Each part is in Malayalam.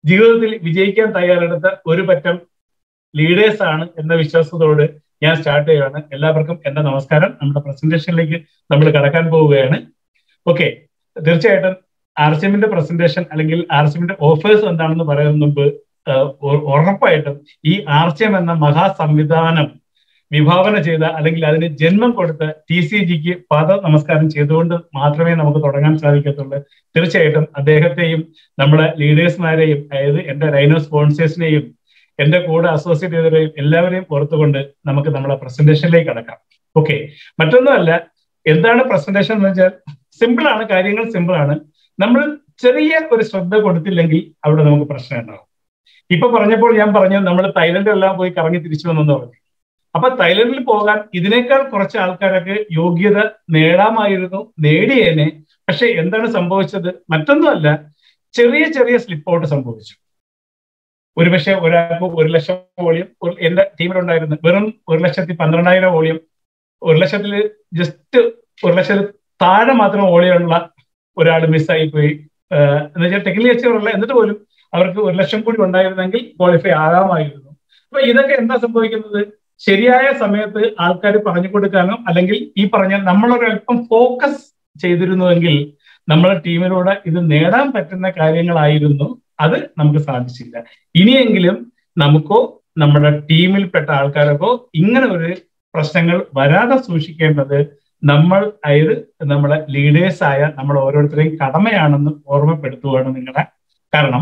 ജീവിതത്തിൽ വിജയിക്കാൻ തയ്യാറെടുത്ത ഒരു പറ്റം ലീഡേഴ്സ് ആണ് എന്ന വിശ്വാസത്തോട് ഞാൻ സ്റ്റാർട്ട് ചെയ്യുകയാണ് എല്ലാവർക്കും എന്റെ നമസ്കാരം നമ്മുടെ പ്രസന്റേഷനിലേക്ക് നമ്മൾ കടക്കാൻ പോവുകയാണ് ഓക്കെ തീർച്ചയായിട്ടും ആർ സി എമ്മിന്റെ പ്രസന്റേഷൻ അല്ലെങ്കിൽ ആർ സി എമ്മിന്റെ ഓഫേഴ്സ് എന്താണെന്ന് പറയുന്ന മുമ്പ് ഉറപ്പായിട്ടും ഈ ആർ സി എം എന്ന മഹാസംവിധാനം വിഭാവന ചെയ്ത അല്ലെങ്കിൽ അതിന് ജന്മം കൊടുത്ത ടി സി ജിക്ക് പാദ നമസ്കാരം ചെയ്തുകൊണ്ട് മാത്രമേ നമുക്ക് തുടങ്ങാൻ സാധിക്കത്തുള്ളൂ തീർച്ചയായിട്ടും അദ്ദേഹത്തെയും നമ്മുടെ ലീഡേഴ്സ്മാരെയും അതായത് എന്റെ റൈനോ സ്പോൺസേഴ്സിനെയും എന്റെ കൂടെ അസോസിയേറ്റ് ചെയ്തവരെയും എല്ലാവരെയും ഓർത്തുകൊണ്ട് നമുക്ക് നമ്മളെ പ്രസന്റേഷനിലേക്ക് കടക്കാം ഓക്കെ മറ്റൊന്നുമല്ല എന്താണ് പ്രസന്റേഷൻ എന്ന് വെച്ചാൽ സിമ്പിൾ ആണ് കാര്യങ്ങൾ സിമ്പിൾ ആണ് നമ്മൾ ചെറിയ ഒരു ശ്രദ്ധ കൊടുത്തില്ലെങ്കിൽ അവിടെ നമുക്ക് പ്രശ്നം ഉണ്ടാവും ഇപ്പൊ പറഞ്ഞപ്പോൾ ഞാൻ പറഞ്ഞു നമ്മൾ തായ്ലൻഡിലെല്ലാം പോയി കറങ്ങി തിരിച്ചു വന്നെന്ന് പറഞ്ഞു അപ്പൊ തായ്ലൻഡിൽ പോകാൻ ഇതിനേക്കാൾ കുറച്ച് ആൾക്കാരൊക്കെ യോഗ്യത നേടാമായിരുന്നു നേടിയേനെ പക്ഷെ എന്താണ് സംഭവിച്ചത് മറ്റൊന്നുമല്ല ചെറിയ ചെറിയ സ്ലിപ്പ് ഔട്ട് സംഭവിച്ചു ഒരുപക്ഷെ ഒരാൾക്ക് ഒരു ലക്ഷം വോളിയം എന്റെ ടീമിലുണ്ടായിരുന്നു വെറും ഒരു ലക്ഷത്തി പന്ത്രണ്ടായിരം വോളിയം ഒരു ലക്ഷത്തിൽ ജസ്റ്റ് ഒരു ലക്ഷത്തിൽ താഴെ മാത്രം വോളിയുള്ള ഒരാൾ മിസ്സായി പോയി എന്ന് വെച്ചാൽ ടെക്നിക്കലി അച്ചീവറുള്ള എന്നിട്ട് പോലും അവർക്ക് ഒരു ലക്ഷം കൂടി ഉണ്ടായിരുന്നെങ്കിൽ ക്വാളിഫൈ ആകാമായിരുന്നു അപ്പൊ ഇതൊക്കെ എന്താ സംഭവിക്കുന്നത് ശരിയായ സമയത്ത് ആൾക്കാർ പറഞ്ഞു കൊടുക്കാനോ അല്ലെങ്കിൽ ഈ പറഞ്ഞ നമ്മളൊരല്പം ഫോക്കസ് ചെയ്തിരുന്നുവെങ്കിൽ നമ്മുടെ ടീമിലൂടെ ഇത് നേടാൻ പറ്റുന്ന കാര്യങ്ങളായിരുന്നു അത് നമുക്ക് സാധിച്ചില്ല ഇനിയെങ്കിലും നമുക്കോ നമ്മുടെ ടീമിൽപ്പെട്ട ആൾക്കാർക്കോ ഇങ്ങനെ ഒരു പ്രശ്നങ്ങൾ വരാതെ സൂക്ഷിക്കേണ്ടത് നമ്മൾ അതായത് നമ്മളെ ലീഡേഴ്സ് ആയ നമ്മൾ ഓരോരുത്തരെയും കടമയാണെന്ന് ഓർമ്മപ്പെടുത്തുകയാണ് നിങ്ങളെ കാരണം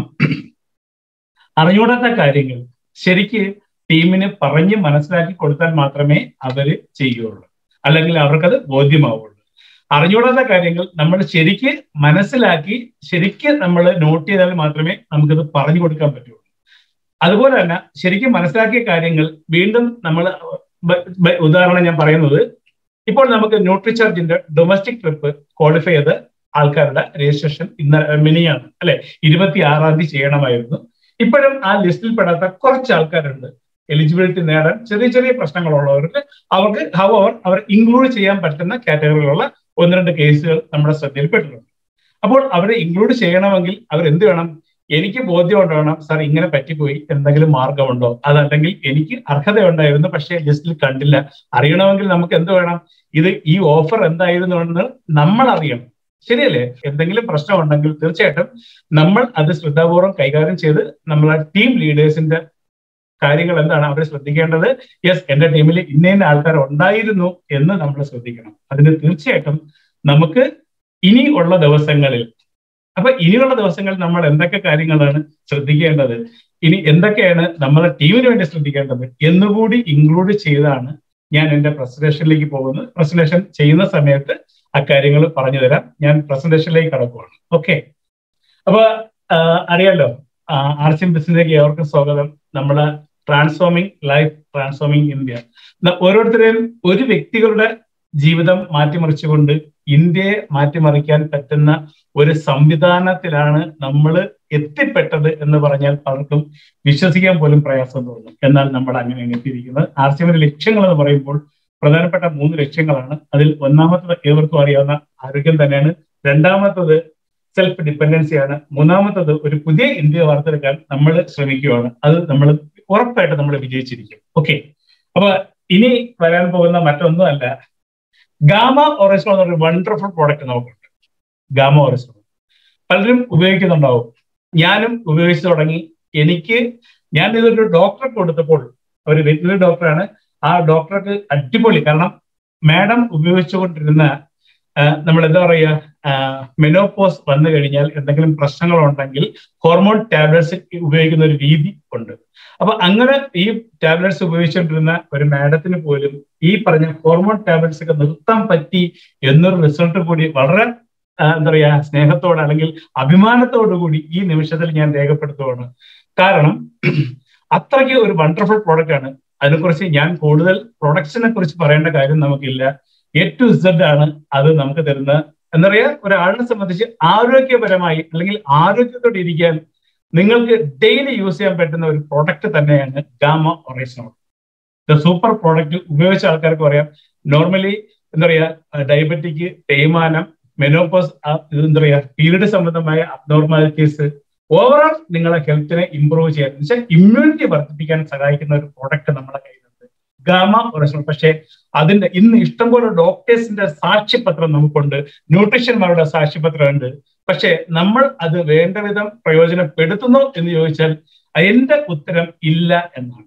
അറിഞ്ഞൂടാത്ത കാര്യങ്ങൾ ശരിക്ക് ടീമിന് പറഞ്ഞ് മനസ്സിലാക്കി കൊടുത്താൽ മാത്രമേ അവര് ചെയ്യുള്ളൂ അല്ലെങ്കിൽ അവർക്കത് ബോധ്യമാവുള്ളൂ അറിഞ്ഞൂടാത്ത കാര്യങ്ങൾ നമ്മൾ ശരിക്ക് മനസ്സിലാക്കി ശരിക്ക് നമ്മൾ നോട്ട് ചെയ്താൽ മാത്രമേ നമുക്കത് പറഞ്ഞു കൊടുക്കാൻ പറ്റുള്ളൂ അതുപോലെ തന്നെ ശരിക്കും മനസ്സിലാക്കിയ കാര്യങ്ങൾ വീണ്ടും നമ്മൾ ഉദാഹരണം ഞാൻ പറയുന്നത് ഇപ്പോൾ നമുക്ക് ന്യൂട്രിചാർജിന്റെ ഡൊമസ്റ്റിക് ട്രിപ്പ് ക്വാളിഫൈ ചെയ്ത് ആൾക്കാരുടെ രജിസ്ട്രേഷൻ ഇന്ന് മിനിയാണ് അല്ലെ ഇരുപത്തി ആറാം തീയതി ചെയ്യണമായിരുന്നു ഇപ്പോഴും ആ ലിസ്റ്റിൽ പെടാത്ത കുറച്ച് ആൾക്കാരുണ്ട് എലിജിബിലിറ്റി നേടാൻ ചെറിയ ചെറിയ പ്രശ്നങ്ങളുള്ളവർക്ക് അവർക്ക് ഹൗ അവർ അവർ ഇൻക്ലൂഡ് ചെയ്യാൻ പറ്റുന്ന കാറ്റഗറിയിലുള്ള ഒന്ന് രണ്ട് കേസുകൾ നമ്മുടെ ശ്രദ്ധയിൽപ്പെട്ടിട്ടുണ്ട് അപ്പോൾ അവരെ ഇൻക്ലൂഡ് ചെയ്യണമെങ്കിൽ അവർ എന്ത് വേണം എനിക്ക് ബോധ്യം ഉണ്ടാവണം സാർ ഇങ്ങനെ പറ്റിപ്പോയി എന്തെങ്കിലും മാർഗമുണ്ടോ അതല്ലെങ്കിൽ എനിക്ക് അർഹത ഉണ്ടായിരുന്നു പക്ഷേ ലിസ്റ്റിൽ കണ്ടില്ല അറിയണമെങ്കിൽ നമുക്ക് എന്ത് വേണം ഇത് ഈ ഓഫർ എന്തായിരുന്നു എന്ന് നമ്മൾ അറിയണം ശരിയല്ലേ എന്തെങ്കിലും പ്രശ്നം ഉണ്ടെങ്കിൽ തീർച്ചയായിട്ടും നമ്മൾ അത് ശ്രദ്ധാപൂർവ്വം കൈകാര്യം ചെയ്ത് നമ്മളെ ടീം ലീഡേഴ്സിന്റെ കാര്യങ്ങൾ എന്താണ് അവർ ശ്രദ്ധിക്കേണ്ടത് യെസ് എന്റെ ടീമിൽ ഇന്ന ഇന്ന ആൾക്കാർ ഉണ്ടായിരുന്നു എന്ന് നമ്മൾ ശ്രദ്ധിക്കണം അതിന് തീർച്ചയായിട്ടും നമുക്ക് ഇനി ഉള്ള ദിവസങ്ങളിൽ അപ്പൊ ഇനിയുള്ള ദിവസങ്ങളിൽ നമ്മൾ എന്തൊക്കെ കാര്യങ്ങളാണ് ശ്രദ്ധിക്കേണ്ടത് ഇനി എന്തൊക്കെയാണ് നമ്മളെ ടീമിന് വേണ്ടി ശ്രദ്ധിക്കേണ്ടത് എന്നുകൂടി ഇൻക്ലൂഡ് ചെയ്താണ് ഞാൻ എന്റെ പ്രസന്റേഷനിലേക്ക് പോകുന്നത് പ്രസന്റേഷൻ ചെയ്യുന്ന സമയത്ത് അക്കാര്യങ്ങൾ പറഞ്ഞു തരാം ഞാൻ പ്രസന്റേഷനിലേക്ക് കടക്കുവാണ് ഓക്കെ അപ്പൊ അറിയാലോ ആർ സി എം ബിസിനസ്സിലേക്ക് ഏവർക്കും സ്വാഗതം നമ്മള് ട്രാൻസ്ഫോമിംഗ് ലൈഫ് ട്രാൻസ്ഫോമിംഗ് ഇന്ത്യ ഓരോരുത്തരെയും ഒരു വ്യക്തികളുടെ ജീവിതം മാറ്റിമറിച്ചുകൊണ്ട് ഇന്ത്യയെ മാറ്റിമറിക്കാൻ പറ്റുന്ന ഒരു സംവിധാനത്തിലാണ് നമ്മൾ എത്തിപ്പെട്ടത് എന്ന് പറഞ്ഞാൽ പലർക്കും വിശ്വസിക്കാൻ പോലും പ്രയാസം തോന്നും എന്നാൽ നമ്മൾ അങ്ങനെ എത്തിയിരിക്കുന്നത് ആർ സി എമ്മിന്റെ ലക്ഷ്യങ്ങൾ എന്ന് പറയുമ്പോൾ പ്രധാനപ്പെട്ട മൂന്ന് ലക്ഷ്യങ്ങളാണ് അതിൽ ഒന്നാമത്തത് ഏവർക്കും അറിയാവുന്ന ആരോഗ്യം തന്നെയാണ് രണ്ടാമത്തത് സെൽഫ് ഡിപ്പെൻഡൻസിയാണ് മൂന്നാമത്തത് ഒരു പുതിയ ഇന്ത്യ വാർത്തെടുക്കാൻ നമ്മൾ ശ്രമിക്കുകയാണ് അത് നമ്മൾ ഉറപ്പായിട്ട് നമ്മൾ വിജയിച്ചിരിക്കും ഓക്കെ അപ്പൊ ഇനി വരാൻ പോകുന്ന മറ്റൊന്നുമല്ല ഗാമ ഓറസ്ട്രോ എന്നൊരു വണ്ടർഫുൾ പ്രോഡക്റ്റ് നമുക്കുണ്ട് ഗാമ ഓറസ്ട്രോ പലരും ഉപയോഗിക്കുന്നുണ്ടാവും ഞാനും ഉപയോഗിച്ചു തുടങ്ങി എനിക്ക് ഞാൻ ഇതൊരു ഡോക്ടറെ കൊടുത്തപ്പോൾ ഒരു വെറ്റിനറി ഡോക്ടറാണ് ആ ഡോക്ടർക്ക് അടിപൊളി കാരണം മാഡം ഉപയോഗിച്ചുകൊണ്ടിരുന്ന നമ്മൾ എന്താ പറയുക മെനോപോസ് വന്നു കഴിഞ്ഞാൽ എന്തെങ്കിലും പ്രശ്നങ്ങളുണ്ടെങ്കിൽ ഹോർമോൺ ടാബ്ലറ്റ്സ് ഉപയോഗിക്കുന്ന ഒരു രീതി ഉണ്ട് അപ്പൊ അങ്ങനെ ഈ ടാബ്ലറ്റ്സ് ഉപയോഗിച്ചുകൊണ്ടിരുന്ന ഒരു മാഡത്തിന് പോലും ഈ പറഞ്ഞ ഹോർമോൺ ടാബ്ലറ്റ്സ് ഒക്കെ നിർത്താൻ പറ്റി എന്നൊരു റിസൾട്ട് കൂടി വളരെ എന്താ പറയാ സ്നേഹത്തോടെ അല്ലെങ്കിൽ അഭിമാനത്തോടു കൂടി ഈ നിമിഷത്തിൽ ഞാൻ രേഖപ്പെടുത്തുകയാണ് കാരണം അത്രയ്ക്ക് ഒരു വണ്ടർഫുൾ പ്രോഡക്റ്റ് ആണ് അതിനെക്കുറിച്ച് ഞാൻ കൂടുതൽ പ്രൊഡക്ട്സിനെ കുറിച്ച് പറയേണ്ട കാര്യം നമുക്കില്ല എ ടു ഇസഡ് ആണ് അത് നമുക്ക് തരുന്ന എന്താ പറയാ ഒരാളിനെ സംബന്ധിച്ച് ആരോഗ്യപരമായി അല്ലെങ്കിൽ ആരോഗ്യത്തോടെ ഇരിക്കാൻ നിങ്ങൾക്ക് ഡെയിലി യൂസ് ചെയ്യാൻ പറ്റുന്ന ഒരു പ്രോഡക്റ്റ് തന്നെയാണ് ഗാമ ഒറേസോൾ ദ സൂപ്പർ പ്രോഡക്റ്റ് ഉപയോഗിച്ച ആൾക്കാർക്ക് പറയാം നോർമലി എന്താ പറയാ ഡയബറ്റിക് തേയ്മാനം മെനോപോസ് എന്താ പറയാ പീരീഡ് സംബന്ധമായ അബ്നോർമാലിറ്റീസ് ഓവറോൾ നിങ്ങളെ ഹെൽത്തിനെ ഇമ്പ്രൂവ് ചെയ്യാൻ വെച്ചാൽ ഇമ്മ്യൂണിറ്റി വർദ്ധിപ്പിക്കാൻ സഹായിക്കുന്ന ഒരു പ്രോഡക്റ്റ് നമ്മുടെ കയ്യിലുണ്ട് ഗാമ ഒറിജിനൽ പക്ഷേ അതിന്റെ ഇന്ന് ഇഷ്ടംപോലെ ഡോക്ടേഴ്സിന്റെ സാക്ഷ്യപത്രം നമുക്കുണ്ട് ന്യൂട്രീഷ്യന്മാരുടെ സാക്ഷ്യപത്രം ഉണ്ട് പക്ഷേ നമ്മൾ അത് വേണ്ട വിധം പ്രയോജനപ്പെടുത്തുന്നു എന്ന് ചോദിച്ചാൽ എന്റെ ഉത്തരം ഇല്ല എന്നാണ്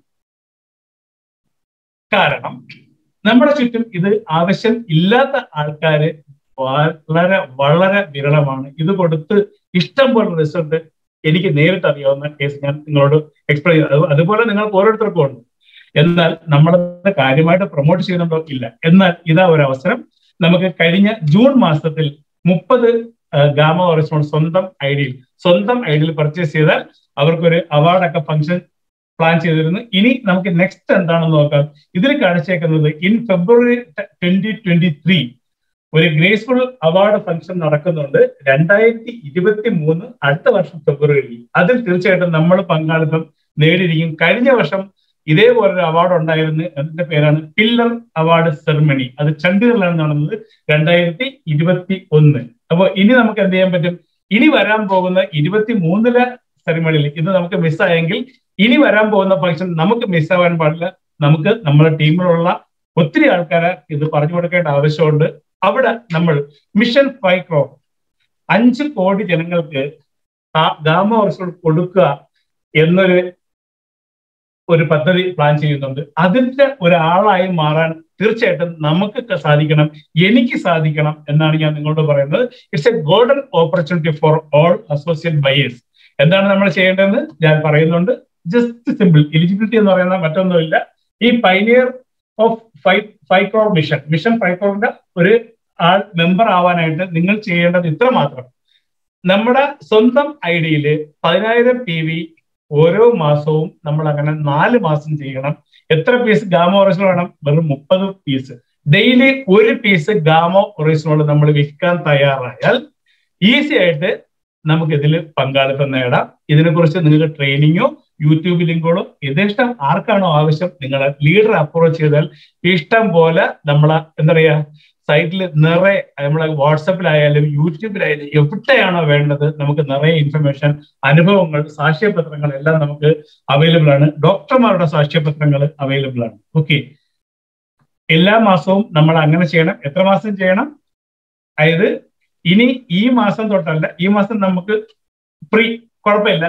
കാരണം നമ്മുടെ ചുറ്റും ഇത് ആവശ്യം ഇല്ലാത്ത ആൾക്കാര് വളരെ വളരെ വിരളമാണ് ഇത് കൊടുത്ത് ഇഷ്ടം പോലെ റിസൾട്ട് എനിക്ക് നേരിട്ട് അറിയാവുന്ന കേസ് ഞാൻ നിങ്ങളോട് എക്സ്പ്ലെയിൻ ചെയ്തു അതുപോലെ നിങ്ങൾക്ക് ഓരോരുത്തർക്കും ഉണ്ട് എന്നാൽ നമ്മളത് കാര്യമായിട്ട് പ്രൊമോട്ട് ചെയ്യുന്നുണ്ടോ ഇല്ല എന്നാൽ ഇതാ ഒരു അവസരം നമുക്ക് കഴിഞ്ഞ ജൂൺ മാസത്തിൽ മുപ്പത് ഗാമ ഓറിജിനോൾ സ്വന്തം ഐഡിയിൽ സ്വന്തം ഐഡിയിൽ പർച്ചേസ് ചെയ്താൽ അവർക്കൊരു അവാർഡൊക്കെ ഫംഗ്ഷൻ പ്ലാൻ ചെയ്തിരുന്നു ഇനി നമുക്ക് നെക്സ്റ്റ് എന്താണെന്ന് നോക്കാം ഇതിൽ കാണിച്ചേക്കുന്നത് in February twenty twenty three ഒരു ഗ്രേസ്ഫുൾ അവാർഡ് ഫംഗ്ഷൻ നടക്കുന്നുണ്ട് രണ്ടായിരത്തി ഇരുപത്തി മൂന്ന് അടുത്ത വർഷം ഫെബ്രുവരിയിൽ അതിൽ തീർച്ചയായിട്ടും നമ്മൾ പങ്കാളിത്തം നേടിയിരിക്കും കഴിഞ്ഞ വർഷം ഇതേപോലൊരു അവാർഡ് ഉണ്ടായിരുന്നു അതിന്റെ പേരാണ് പില്ലർ അവാർഡ് സെറമണി അത് ചണ്ഡീഗറിലാണ് നടന്നത് രണ്ടായിരത്തി ഇരുപത്തി ഒന്ന് അപ്പോൾ ഇനി നമുക്ക് എന്ത് ചെയ്യാൻ പറ്റും ഇനി വരാൻ പോകുന്ന ഇരുപത്തി മൂന്നിലെ സെറിമണിയിൽ ഇത് നമുക്ക് മിസ്സായെങ്കിൽ ഇനി വരാൻ പോകുന്ന ഫംഗ്ഷൻ നമുക്ക് മിസ്സാവാൻ പാടില്ല നമുക്ക് നമ്മുടെ ടീമിലുള്ള ഒത്തിരി ആൾക്കാരെ ഇത് പറഞ്ഞു കൊടുക്കേണ്ട ആവശ്യമുണ്ട് അവിടെ നമ്മൾ മിഷൻ ഫൈക്രോ അഞ്ച് കോടി ജനങ്ങൾക്ക് ഗാമ ഓർസോൾ കൊടുക്കുക എന്നൊരു ഒരു പദ്ധതി പ്ലാൻ ചെയ്യുന്നുണ്ട് അതിന്റെ ഒരാളായി മാറാൻ തീർച്ചയായിട്ടും നമുക്ക് സാധിക്കണം എനിക്ക് സാധിക്കണം എന്നാണ് ഞാൻ നിങ്ങളോട് പറയുന്നത് it's a golden opportunity for all associate buyers എന്താണ് നമ്മൾ ചെയ്യേണ്ടതെന്ന് ഞാൻ പറയുന്നുണ്ട് ജസ്റ്റ് സിമ്പിൾ എലിജിബിലിറ്റി എന്ന് പറയുന്ന മറ്റൊന്നുമില്ല ഈ pioneer of five five crore mission mission five ക്രോറിന്റെ ഒരു ആൾ മെമ്പർ ആവാനായിട്ട് നിങ്ങൾ ചെയ്യേണ്ടത് ഇത്ര മാത്രം നമ്മുടെ സ്വന്തം ഐഡിയിൽ പതിനായിരം പി വി ഓരോ മാസവും നമ്മൾ അങ്ങനെ നാല് മാസം ചെയ്യണം എത്ര പീസ് ഗാമോ ഒറിജിനൽ വേണം വെറും മുപ്പത് പീസ് ഡെയിലി ഒരു പീസ് ഗാമോ ഒറിജിനൽ നമ്മൾ വിൽക്കാൻ തയ്യാറായാൽ ഈസി ആയിട്ട് നമുക്ക് ഇതിൽ പങ്കാളിത്തം നേടാം ഇതിനെക്കുറിച്ച് നിങ്ങൾക്ക് ട്രെയിനിങ്ങോ യൂട്യൂബ് ലിങ്കുകളോ യഥേഷ്ടം ആർക്കാണോ ആവശ്യം നിങ്ങളെ ലീഡർ അപ്രോച്ച് ചെയ്താൽ ഇഷ്ടം പോലെ നമ്മളെ എന്താ പറയാ സൈറ്റിൽ നിറയെ നമ്മളെ വാട്സപ്പിലായാലും യൂട്യൂബിലായാലും എവിടെയാണോ വേണ്ടത് നമുക്ക് നിറയെ ഇൻഫർമേഷൻ അനുഭവങ്ങൾ സാക്ഷ്യപത്രങ്ങൾ എല്ലാം നമുക്ക് അവൈലബിൾ ആണ് ഡോക്ടർമാരുടെ സാക്ഷ്യപത്രങ്ങൾ അവൈലബിൾ ആണ് ഓക്കെ എല്ലാ മാസവും നമ്മൾ അങ്ങനെ ചെയ്യണം എത്ര മാസം ചെയ്യണം അതായത് ഇനി ഈ മാസം തൊട്ടല്ല ഈ മാസം നമുക്ക് ഫ്രീ കുഴപ്പമില്ല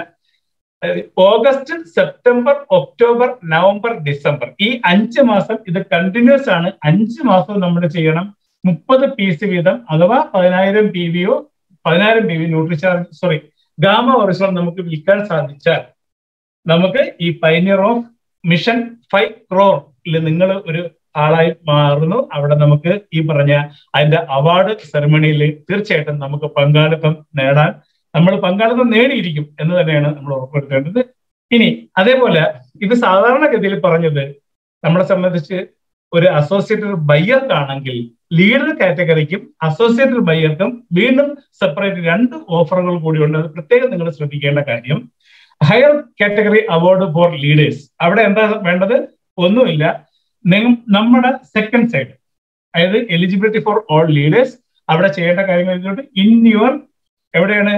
August September October November December ഈ അഞ്ച് മാസം ഇത് കണ്ടിന്യൂസ് ആണ് അഞ്ച് മാസം നമ്മൾ ചെയ്യണം മുപ്പത് പീസ് വീതം അഥവാ പതിനായിരം പി വിയോ പതിനായിരം പി വി ന്യൂട്രിചാർജ് സോറി ഗാമ ഒറിജിനൽ നമുക്ക് വിൽക്കാൻ സാധിച്ചാൽ നമുക്ക് ഈ പൈനിയർ ഓഫ് മിഷൻ ഫൈവ് ക്രോറിൽ നിങ്ങൾ ഒരു ആളായി മാറുന്നു അവിടെ നമുക്ക് ഈ പറഞ്ഞ അതിന്റെ അവാർഡ് സെറമണിയിൽ തീർച്ചയായിട്ടും നമുക്ക് പങ്കാളിത്തം നേടാൻ നമ്മൾ പങ്കാളിത്തം നേടിയിരിക്കും എന്ന് തന്നെയാണ് നമ്മൾ ഉറപ്പുവരുത്തേണ്ടത് ഇനി അതേപോലെ ഇത് സാധാരണഗതിയിൽ പറഞ്ഞത് നമ്മളെ സംബന്ധിച്ച് ഒരു അസോസിയേറ്റഡ് ബയ്യർക്കാണെങ്കിൽ ലീഡർ കാറ്റഗറിക്കും അസോസിയേറ്റഡ് ബയ്യർക്കും വീണ്ടും സെപ്പറേറ്റ് രണ്ട് ഓഫറുകൾ കൂടിയുണ്ട് അത് പ്രത്യേകം നിങ്ങൾ ശ്രദ്ധിക്കേണ്ട കാര്യം higher category award for leaders അവിടെ എന്താ വേണ്ടത് ഒന്നുമില്ല നമ്മുടെ സെക്കൻഡ് സൈഡ് അതായത് എലിജിബിലിറ്റി ഫോർ ഓൾ ലീഡേഴ്സ് അവിടെ ചെയ്യേണ്ട കാര്യങ്ങൾ ഇൻ യുവർ എവിടെയാണ്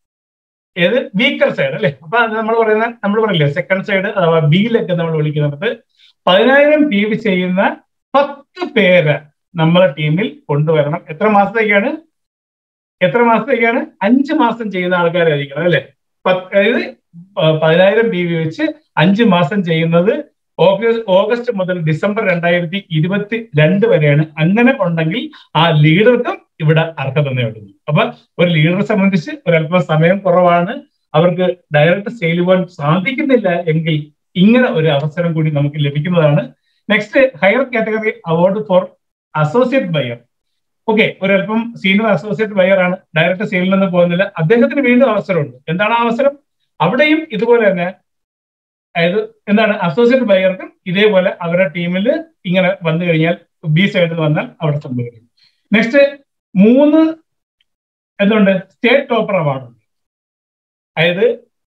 ഏത് വീക്കർ സൈഡ് അല്ലെ അപ്പൊ അത് നമ്മൾ പറയുന്ന നമ്മൾ പറയില്ലേ സെക്കൻഡ് സൈഡ് അഥവാ ബിയിലൊക്കെ നമ്മൾ വിളിക്കുന്നത് പതിനായിരം പി വി ചെയ്യുന്ന പത്ത് പേര് നമ്മളെ ടീമിൽ കൊണ്ടുവരണം എത്ര മാസത്തേക്കാണ് എത്ര മാസത്തേക്കാണ് അഞ്ച് മാസം ചെയ്യുന്ന ആൾക്കാരായിരിക്കണം അല്ലെ അതായത് പതിനായിരം പി വി വെച്ച് അഞ്ച് മാസം ചെയ്യുന്നത് ഓഗസ്റ്റ് ഓഗസ്റ്റ് മുതൽ ഡിസംബർ രണ്ടായിരത്തി ഇരുപത്തി രണ്ട് വരെയാണ് അങ്ങനെ ഉണ്ടെങ്കിൽ ആ ലീഡർക്കും ഇവിടെ അർഹത നേടുന്നു അപ്പൊ ഒരു ലീഡറെ സംബന്ധിച്ച് ഒരല്പം സമയം കുറവാണ് അവർക്ക് ഡയറക്റ്റ് സെയിൽ പോകാൻ സാധിക്കുന്നില്ല എങ്കിൽ ഇങ്ങനെ ഒരു അവസരം കൂടി നമുക്ക് ലഭിക്കുന്നതാണ് next higher category award for associate buyer okay ഒരല്പം സീനിയർ അസോസിയേറ്റ് ബയർ ആണ് ഡയറക്റ്റ് സെയിലിൽ നിന്ന് പോകുന്നില്ല അദ്ദേഹത്തിന് വീണ്ടും അവസരമുണ്ട് എന്താണ് ആ അവസരം അവിടെയും ഇതുപോലെ തന്നെ അതായത് എന്താണ് അസോസിയേറ്റ് ബയർക്കും ഇതേപോലെ അവരുടെ ടീമിൽ ഇങ്ങനെ വന്നു കഴിഞ്ഞാൽ ബി സൈഡിൽ വന്നാൽ അവിടെ സംഭവിക്കും നെക്സ്റ്റ് മൂന്ന് എന്തുണ്ട് സ്റ്റേറ്റ് ടോപ്പർ അവാർഡ് ഉണ്ട് അതായത്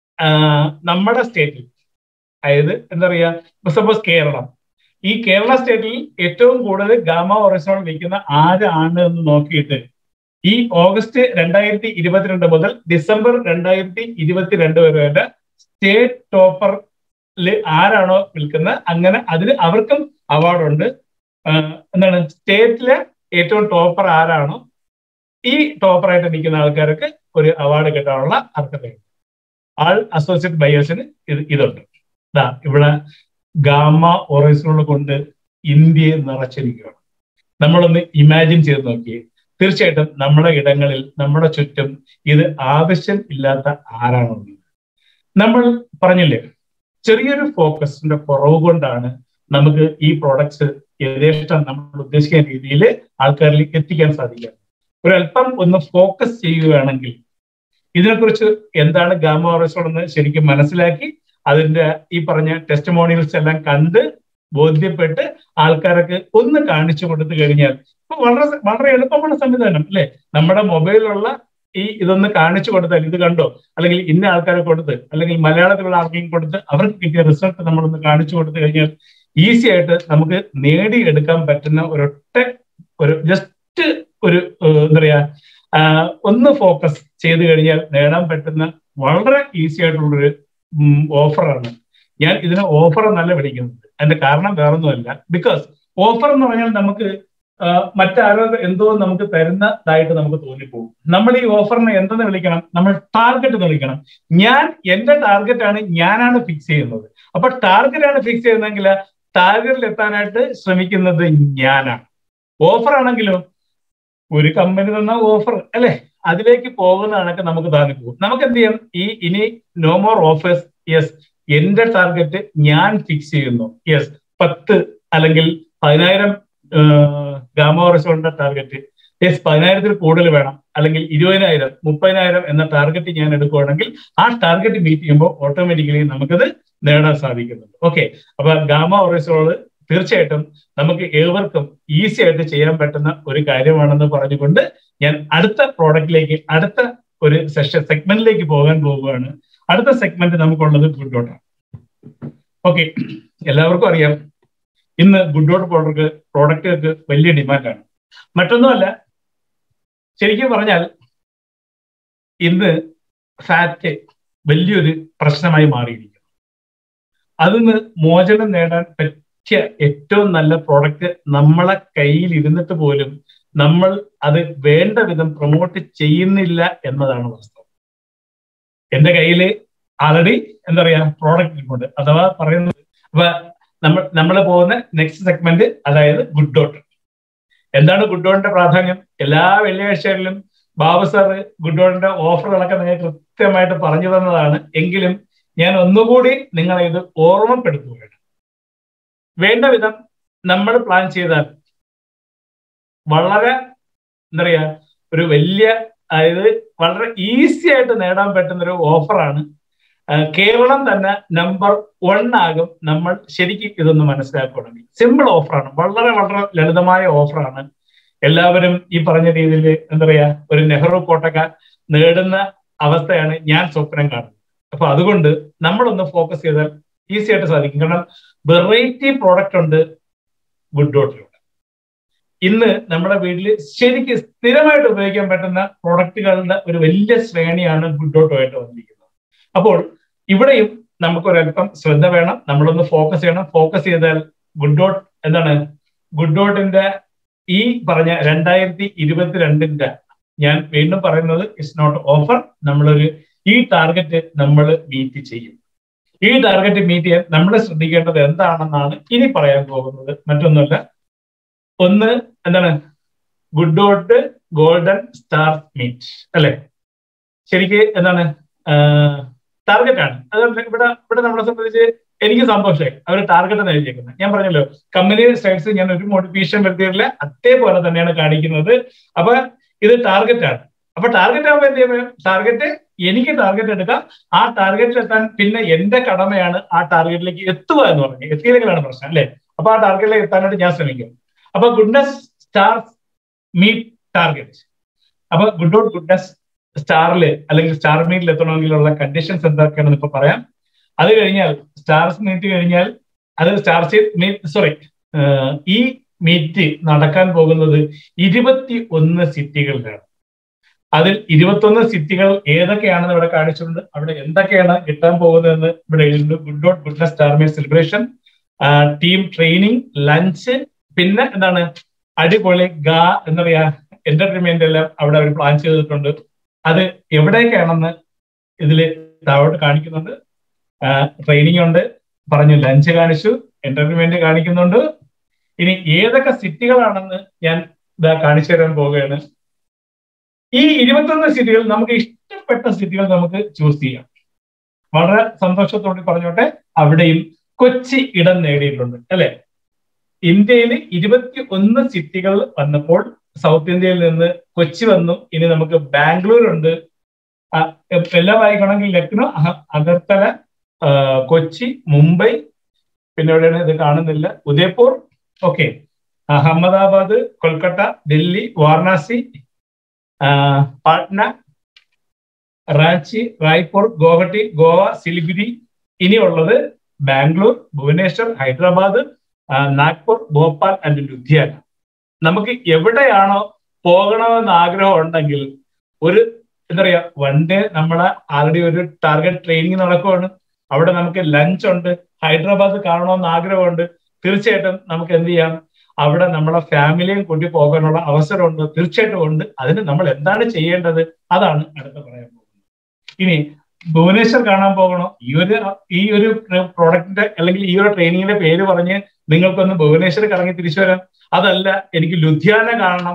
നമ്മുടെ സ്റ്റേറ്റിൽ അതായത് എന്താ പറയുക സപ്പോസ് കേരളം ഈ കേരള സ്റ്റേറ്റിൽ ഏറ്റവും കൂടുതൽ ഗാമ ഒറിജിനൽ വിൽക്കുന്ന ആരാണ് എന്ന് നോക്കിയിട്ട് ഈ ഓഗസ്റ്റ് രണ്ടായിരത്തി ഇരുപത്തിരണ്ട് മുതൽ ഡിസംബർ രണ്ടായിരത്തി ഇരുപത്തിരണ്ട് വരെ സ്റ്റേറ്റ് ടോപ്പറിൽ ആരാണോ നിൽക്കുന്നത് അങ്ങനെ അതിന് അവർക്കും അവാർഡുണ്ട് എന്താണ് സ്റ്റേറ്റിലെ ഏറ്റവും ടോപ്പർ ആരാണോ ഈ ടോപ്പറായിട്ട് നിൽക്കുന്ന ആൾക്കാർക്ക് ഒരു അവാർഡ് കിട്ടാനുള്ള അർഹതയുണ്ട് ആൾ അസോസിയേറ്റ് ബയേഴ്സിന് ഇത് ഇതുണ്ട് ഇതാ ഇവിടെ ഗാമ ഒറൈസുകൾ കൊണ്ട് ഇന്ത്യയെ നിറച്ചിരിക്കുകയാണ് നമ്മളൊന്ന് ഇമാജിൻ ചെയ്ത് നോക്കിയേ തീർച്ചയായിട്ടും നമ്മുടെ ഇടങ്ങളിൽ നമ്മുടെ ചുറ്റും ഇത് ആവശ്യം ഇല്ലാത്ത ആരാണുള്ളത് നമ്മൾ പറഞ്ഞില്ലേ ചെറിയൊരു ഫോക്കസിന്റെ കുറവ് കൊണ്ടാണ് നമുക്ക് ഈ പ്രോഡക്ട്സ് യഥേഷ്ടം നമ്മൾ ഉദ്ദേശിക്കുന്ന രീതിയിൽ ആൾക്കാരിൽ എത്തിക്കാൻ സാധിക്കുക ഒരല്പം ഒന്ന് ഫോക്കസ് ചെയ്യുകയാണെങ്കിൽ ഇതിനെക്കുറിച്ച് എന്താണ് ഗാമ ഓറസോൾ എന്ന് ശരിക്കും മനസ്സിലാക്കി അതിന്റെ ഈ പറഞ്ഞ ടെസ്റ്റമോണിയൽസ് എല്ലാം കണ്ട് ബോധ്യപ്പെട്ട് ആൾക്കാർക്ക് ഒന്ന് കാണിച്ചു കൊടുത്തു കഴിഞ്ഞാൽ ഇപ്പൊ വളരെ വളരെ എളുപ്പമുള്ള സംവിധാനം അല്ലെ നമ്മുടെ മൊബൈലിലുള്ള ഈ ഇതൊന്ന് കാണിച്ചു കൊടുത്താൽ ഇത് കണ്ടോ അല്ലെങ്കിൽ ഇന്ന ആൾക്കാരെ കൊടുത്ത് അല്ലെങ്കിൽ മലയാളത്തിലുള്ള ആർക്കെങ്കിലും കൊടുത്ത് അവർക്ക് കിട്ടിയ റിസൾട്ട് നമ്മളൊന്ന് കാണിച്ചു കൊടുത്തു കഴിഞ്ഞാൽ ഈസി ആയിട്ട് നമുക്ക് നേടിയെടുക്കാൻ പറ്റുന്ന ഒരൊറ്റ ഒരു ജസ്റ്റ് ഒരു എന്താ പറയാ ഒന്ന് ഫോക്കസ് ചെയ്ത് കഴിഞ്ഞാൽ നേടാൻ പറ്റുന്ന വളരെ ഈസി ആയിട്ടുള്ളൊരു ഓഫറാണ് ഞാൻ ഇതിനെ ഓഫർ എന്നല്ല വിളിക്കുന്നത് അതിന്റെ കാരണം വേറൊന്നുമല്ല ബിക്കോസ് ഓഫർ എന്ന് പറഞ്ഞാൽ നമുക്ക് മറ്റാരോ എന്തോ നമുക്ക് തരുന്നതായിട്ട് നമുക്ക് തോന്നിപ്പോകും നമ്മൾ ഈ ഓഫറിനെ എന്തെന്ന് വിളിക്കണം നമ്മൾ ടാർഗറ്റ് എന്ന് വിളിക്കണം ഞാൻ എന്റെ ടാർഗറ്റ് ആണ് ഞാനാണ് ഫിക്സ് ചെയ്യുന്നത് അപ്പൊ ടാർഗറ്റ് ആണ് ഫിക്സ് ചെയ്യുന്നതെങ്കിൽ ടാർഗറ്റിൽ എത്താനായിട്ട് ശ്രമിക്കുന്നത് ഞാനാണ് ഓഫർ ആണെങ്കിലും ഒരു കമ്പനി തന്ന ഓഫർ അല്ലെ അതിലേക്ക് പോകുന്ന കണക്ക് നമുക്ക് താങ്ങി പോകും നമുക്ക് എന്ത് ചെയ്യാം ഈ ഇനി നോ മോർ ഓഫേഴ്സ് യെസ് എന്റെ ടാർഗറ്റ് ഞാൻ ഫിക്സ് ചെയ്യുന്നു യെസ് പത്ത് അല്ലെങ്കിൽ പതിനായിരം ഗാമോ റെസ്റ്റോറന്റ് ടാർഗറ്റ് യെസ് പതിനായിരത്തിൽ കൂടുതൽ വേണം അല്ലെങ്കിൽ ഇരുപതിനായിരം മുപ്പതിനായിരം എന്ന ടാർഗറ്റ് ഞാൻ എടുക്കുകയാണെങ്കിൽ ആ ടാർഗറ്റ് മീറ്റ് ചെയ്യുമ്പോൾ ഓട്ടോമാറ്റിക്കലി നമുക്കത് നേടാൻ സാധിക്കുന്നുണ്ട് ഓക്കെ അപ്പൊ ഗാമ ഒറേസോള് തീർച്ചയായിട്ടും നമുക്ക് ഏവർക്കും ഈസി ആയിട്ട് ചെയ്യാൻ പറ്റുന്ന ഒരു കാര്യമാണെന്ന് പറഞ്ഞുകൊണ്ട് ഞാൻ അടുത്ത പ്രോഡക്റ്റിലേക്ക് അടുത്ത ഒരു സെഷൻ സെഗ്മെന്റിലേക്ക് പോകാൻ പോവുകയാണ് അടുത്ത സെഗ്മെന്റ് നമുക്കുള്ളത് ഗുഡ് ഡോട്ടാണ് ഓക്കെ എല്ലാവർക്കും അറിയാം ഇന്ന് ഗുഡ് ഡോട്ട് പ്രോഡക്റ്റ് പ്രോഡക്റ്റുകൾക്ക് വലിയ ഡിമാൻഡാണ് മറ്റൊന്നുമല്ല ശരിക്കും പറഞ്ഞാൽ ഇന്ന് ഫാറ്റ് വലിയൊരു പ്രശ്നമായി മാറിയിരിക്കുന്നു അതിന്ന് മോചനം നേടാൻ പറ്റിയ ഏറ്റവും നല്ല പ്രോഡക്റ്റ് നമ്മളെ കയ്യിൽ ഇരുന്നിട്ട് പോലും നമ്മൾ അത് വേണ്ട വിധം പ്രൊമോട്ട് ചെയ്യുന്നില്ല എന്നതാണ് വാസ്തവം എന്റെ കയ്യിൽ ആൾറെഡി എന്താ പറയാ പ്രോഡക്റ്റ് ഇരിപ്പുണ്ട് അഥവാ പറയുന്നത് അപ്പൊ നമ്മൾ നമ്മൾ പോകുന്ന നെക്സ്റ്റ് സെഗ്മെന്റ് അതായത് ഗുഡ് ഡോട്ട് എന്താണ് ഗുഡ് ഡോട്ടിന്റെ പ്രാധാന്യം എല്ലാ വെള്ളിയാഴ്ചകളിലും ബാബു സാറ് ഗുഡ് ഡോട്ടിന്റെ ഓഫറുകളൊക്കെ നിങ്ങൾക്ക് കൃത്യമായിട്ട് പറഞ്ഞു തന്നതാണ് എങ്കിലും ഞാൻ ഒന്നുകൂടി നിങ്ങളെ ഇത് ഓർമ്മപ്പെടുത്തുകയാണ് വേണ്ട വിധം നമ്മൾ പ്ലാൻ ചെയ്താൽ വളരെ എന്താ പറയാ ഒരു വലിയ അതായത് വളരെ ഈസി ആയിട്ട് നേടാൻ പറ്റുന്ന ഒരു ഓഫറാണ് കേരളം തന്നെ നമ്പർ വൺ ആകും നമ്മൾ ശരിക്കും ഇതൊന്ന് മനസ്സിലാക്കുകയാണെങ്കിൽ സിമ്പിൾ ഓഫറാണ് വളരെ വളരെ ലളിതമായ ഓഫറാണ് എല്ലാവരും ഈ പറഞ്ഞ രീതിയിൽ എന്താ പറയാ ഒരു നെഹ്റു കോട്ടക്ക നേടുന്ന അവസ്ഥയാണ് ഞാൻ സ്വപ്നം കാണുന്നത് അപ്പൊ അതുകൊണ്ട് നമ്മളൊന്ന് ഫോക്കസ് ചെയ്താൽ ഈസി ആയിട്ട് സാധിക്കും കാരണം വെറൈറ്റി പ്രോഡക്റ്റ് ഉണ്ട് ഗുഡ് ഡോട്ടിലുണ്ട് ഇന്ന് നമ്മുടെ വീട്ടിൽ ശരിക്കും സ്ഥിരമായിട്ട് ഉപയോഗിക്കാൻ പറ്റുന്ന പ്രോഡക്റ്റുകളുടെ ഒരു വലിയ ശ്രേണിയാണ് ഗുഡ് ഡോട്ടുമായിട്ട് വന്നിരിക്കുന്നത് അപ്പോൾ ഇവിടെയും നമുക്കൊരല്പം ശ്രദ്ധ വേണം നമ്മളൊന്ന് ഫോക്കസ് ചെയ്യണം ഫോക്കസ് ചെയ്താൽ ഗുഡ് ഡോട്ട് എന്താണ് ഗുഡ് ഡോട്ടിന്റെ ഈ പറഞ്ഞ രണ്ടായിരത്തി ഇരുപത്തിരണ്ടിന്റെ ഞാൻ വീണ്ടും പറയുന്നത് ഇറ്റ്സ് നോട്ട് ഓഫർ നമ്മളൊരു ഈ ടാർഗറ്റ് നമ്മൾ മീറ്റ് ചെയ്യും ഈ ടാർഗറ്റ് മീറ്റ് ചെയ്യാൻ നമ്മൾ ശ്രദ്ധിക്കേണ്ടത് എന്താണെന്നാണ് ഇനി പറയാൻ പോകുന്നത് മറ്റൊന്നുമല്ല ഒന്ന് എന്താണ് Good Dot golden star meet അല്ലെ ശരിക്ക് എന്താണ് ടാർഗറ്റ് ആണ് അതുകൊണ്ട് ഇവിടെ ഇവിടെ നമ്മളെ സംബന്ധിച്ച് എനിക്ക് സന്തോഷമായി അവർ ടാർഗറ്റ് ആണ് എഴുതിയേക്കുന്നത് ഞാൻ പറഞ്ഞല്ലോ കമ്പനി സൈഡ്സ് ഞാൻ ഒരു മോട്ടിവേഷൻ വരുത്തിയിട്ടില്ല അതേപോലെ തന്നെയാണ് കാണിക്കുന്നത് അപ്പൊ ഇത് ടാർഗറ്റ് ആണ് അപ്പൊ ടാർഗറ്റ് ആകുമ്പോൾ എന്ത് ചെയ്യാം ടാർഗറ്റ് എനിക്ക് ടാർഗറ്റ് എടുക്കാം ആ ടാർഗറ്റിൽ എത്താൻ പിന്നെ എന്റെ കടമയാണ് ആ ടാർഗറ്റിലേക്ക് എത്തുക എന്ന് പറഞ്ഞു എത്തിയില്ലെങ്കിലാണ് പ്രശ്നം അല്ലെ അപ്പൊ ആ ടാർഗറ്റിലേക്ക് എത്താനായിട്ട് ഞാൻ ശ്രമിക്കും അപ്പൊ ഗുഡ്നസ് സ്റ്റാർ മീറ്റ് ടാർഗറ്റ് അപ്പൊ ഗുഡ് ഔട്ട് ഗുഡ്നസ് സ്റ്റാറിൽ അല്ലെങ്കിൽ സ്റ്റാർ മീറ്റിൽ എത്തണമെങ്കിലുള്ള കണ്ടീഷൻസ് എന്തൊക്കെയാണെന്ന് ഇപ്പൊ പറയാം അത് കഴിഞ്ഞാൽ സ്റ്റാർസ് മീറ്റ് കഴിഞ്ഞാൽ അത് സ്റ്റാർ മീറ്റ് സോറി ഈ മീറ്റ് നടക്കാൻ പോകുന്നത് ഇരുപത്തി ഒന്ന് സിറ്റികളിലാണ് അതിൽ ഇരുപത്തൊന്ന് സിറ്റികൾ ഏതൊക്കെയാണെന്ന് ഇവിടെ കാണിച്ചിട്ടുണ്ട് അവിടെ എന്തൊക്കെയാണ് കിട്ടാൻ പോകുന്നതെന്ന് ഇവിടെ എഴുതുന്നു ഗുഡ് ഡോട്ട് ഗുഡ്നസ് സ്റ്റാർമേ സെലിബ്രേഷൻ ടീം ട്രെയിനിങ് ലഞ്ച് പിന്നെ എന്താണ് അടിപൊളി ഗാ എന്താ പറയാ എന്റർടൈൻമെന്റ് എല്ലാം അവിടെ അവർ പ്ലാൻ ചെയ്തിട്ടുണ്ട് അത് എവിടെയൊക്കെയാണെന്ന് ഇതിൽ താഴോട്ട് കാണിക്കുന്നുണ്ട് ട്രെയിനിങ് ഉണ്ട് പറഞ്ഞു ലഞ്ച് കാണിച്ചു എന്റർടൈൻമെന്റ് കാണിക്കുന്നുണ്ട് ഇനി ഏതൊക്കെ സിറ്റികളാണെന്ന് ഞാൻ ഇതാ കാണിച്ചു തരാൻ പോവുകയാണ് ഈ ഇരുപത്തൊന്ന് സിറ്റികൾ നമുക്ക് ഇഷ്ടപ്പെട്ട സിറ്റികൾ നമുക്ക് ചൂസ് ചെയ്യാം വളരെ സന്തോഷത്തോടെ പറഞ്ഞോട്ടെ അവിടെയും കൊച്ചി ഇടം നേടിയിട്ടുണ്ട് അല്ലെ ഇന്ത്യയിൽ ഇരുപത്തി ഒന്ന് സിറ്റികൾ വന്നപ്പോൾ സൗത്ത് ഇന്ത്യയിൽ നിന്ന് കൊച്ചി വന്നു ഇനി നമുക്ക് ബാംഗ്ലൂർ ഉണ്ട് എല്ലാം വായിക്കണമെങ്കിൽ ലക്നോ അഗർത്തല കൊച്ചി മുംബൈ പിന്നെ എവിടെയാണ് ഇത് കാണുന്നില്ല ഉദയ്പൂർ ഓക്കെ അഹമ്മദാബാദ് കൊൽക്കത്ത ഡൽഹി വാരണാസി പാട്ന റാച്ചി റായ്പൂർ ഗോഹട്ടി ഗോവ സിലിഗുരി ഇനിയുള്ളത് ബാംഗ്ലൂർ ഭുവനേശ്വർ ഹൈദരാബാദ് നാഗ്പൂർ ഭോപ്പാൽ ആൻഡ് ലുധിയാന നമുക്ക് എവിടെയാണോ പോകണമെന്ന് ആഗ്രഹം ഉണ്ടെങ്കിൽ ഒരു എന്താ പറയാ വൺ ഡേ നമ്മളെ ആൾറെഡി ഒരു ടാർഗറ്റ് ട്രെയിനിങ് നടക്കുവാണ് അവിടെ നമുക്ക് ലഞ്ച് ഉണ്ട് ഹൈദരാബാദ് കാണണമെന്ന് ആഗ്രഹമുണ്ട് തീർച്ചയായിട്ടും നമുക്ക് എന്ത് ചെയ്യാം അവിടെ നമ്മളെ ഫാമിലിയും കൂട്ടി പോകാനുള്ള അവസരമുണ്ട് തീർച്ചയായിട്ടും ഉണ്ട് അതിന് നമ്മൾ എന്താണ് ചെയ്യേണ്ടത് അതാണ് അടുത്ത പറയാൻ പോകുന്നത് ഇനി ഭുവനേശ്വർ കാണാൻ പോകണോ ഈ ഒരു ഈ ഒരു പ്രോഡക്റ്റിന്റെ അല്ലെങ്കിൽ ഈ ഒരു ട്രെയിനിങ്ങിന്റെ പേര് പറഞ്ഞ് നിങ്ങൾക്കൊന്ന് ഭുവനേശ്വർ കറങ്ങി തിരിച്ചു വരാം അതല്ല എനിക്ക് ലുധിയാന കാണണം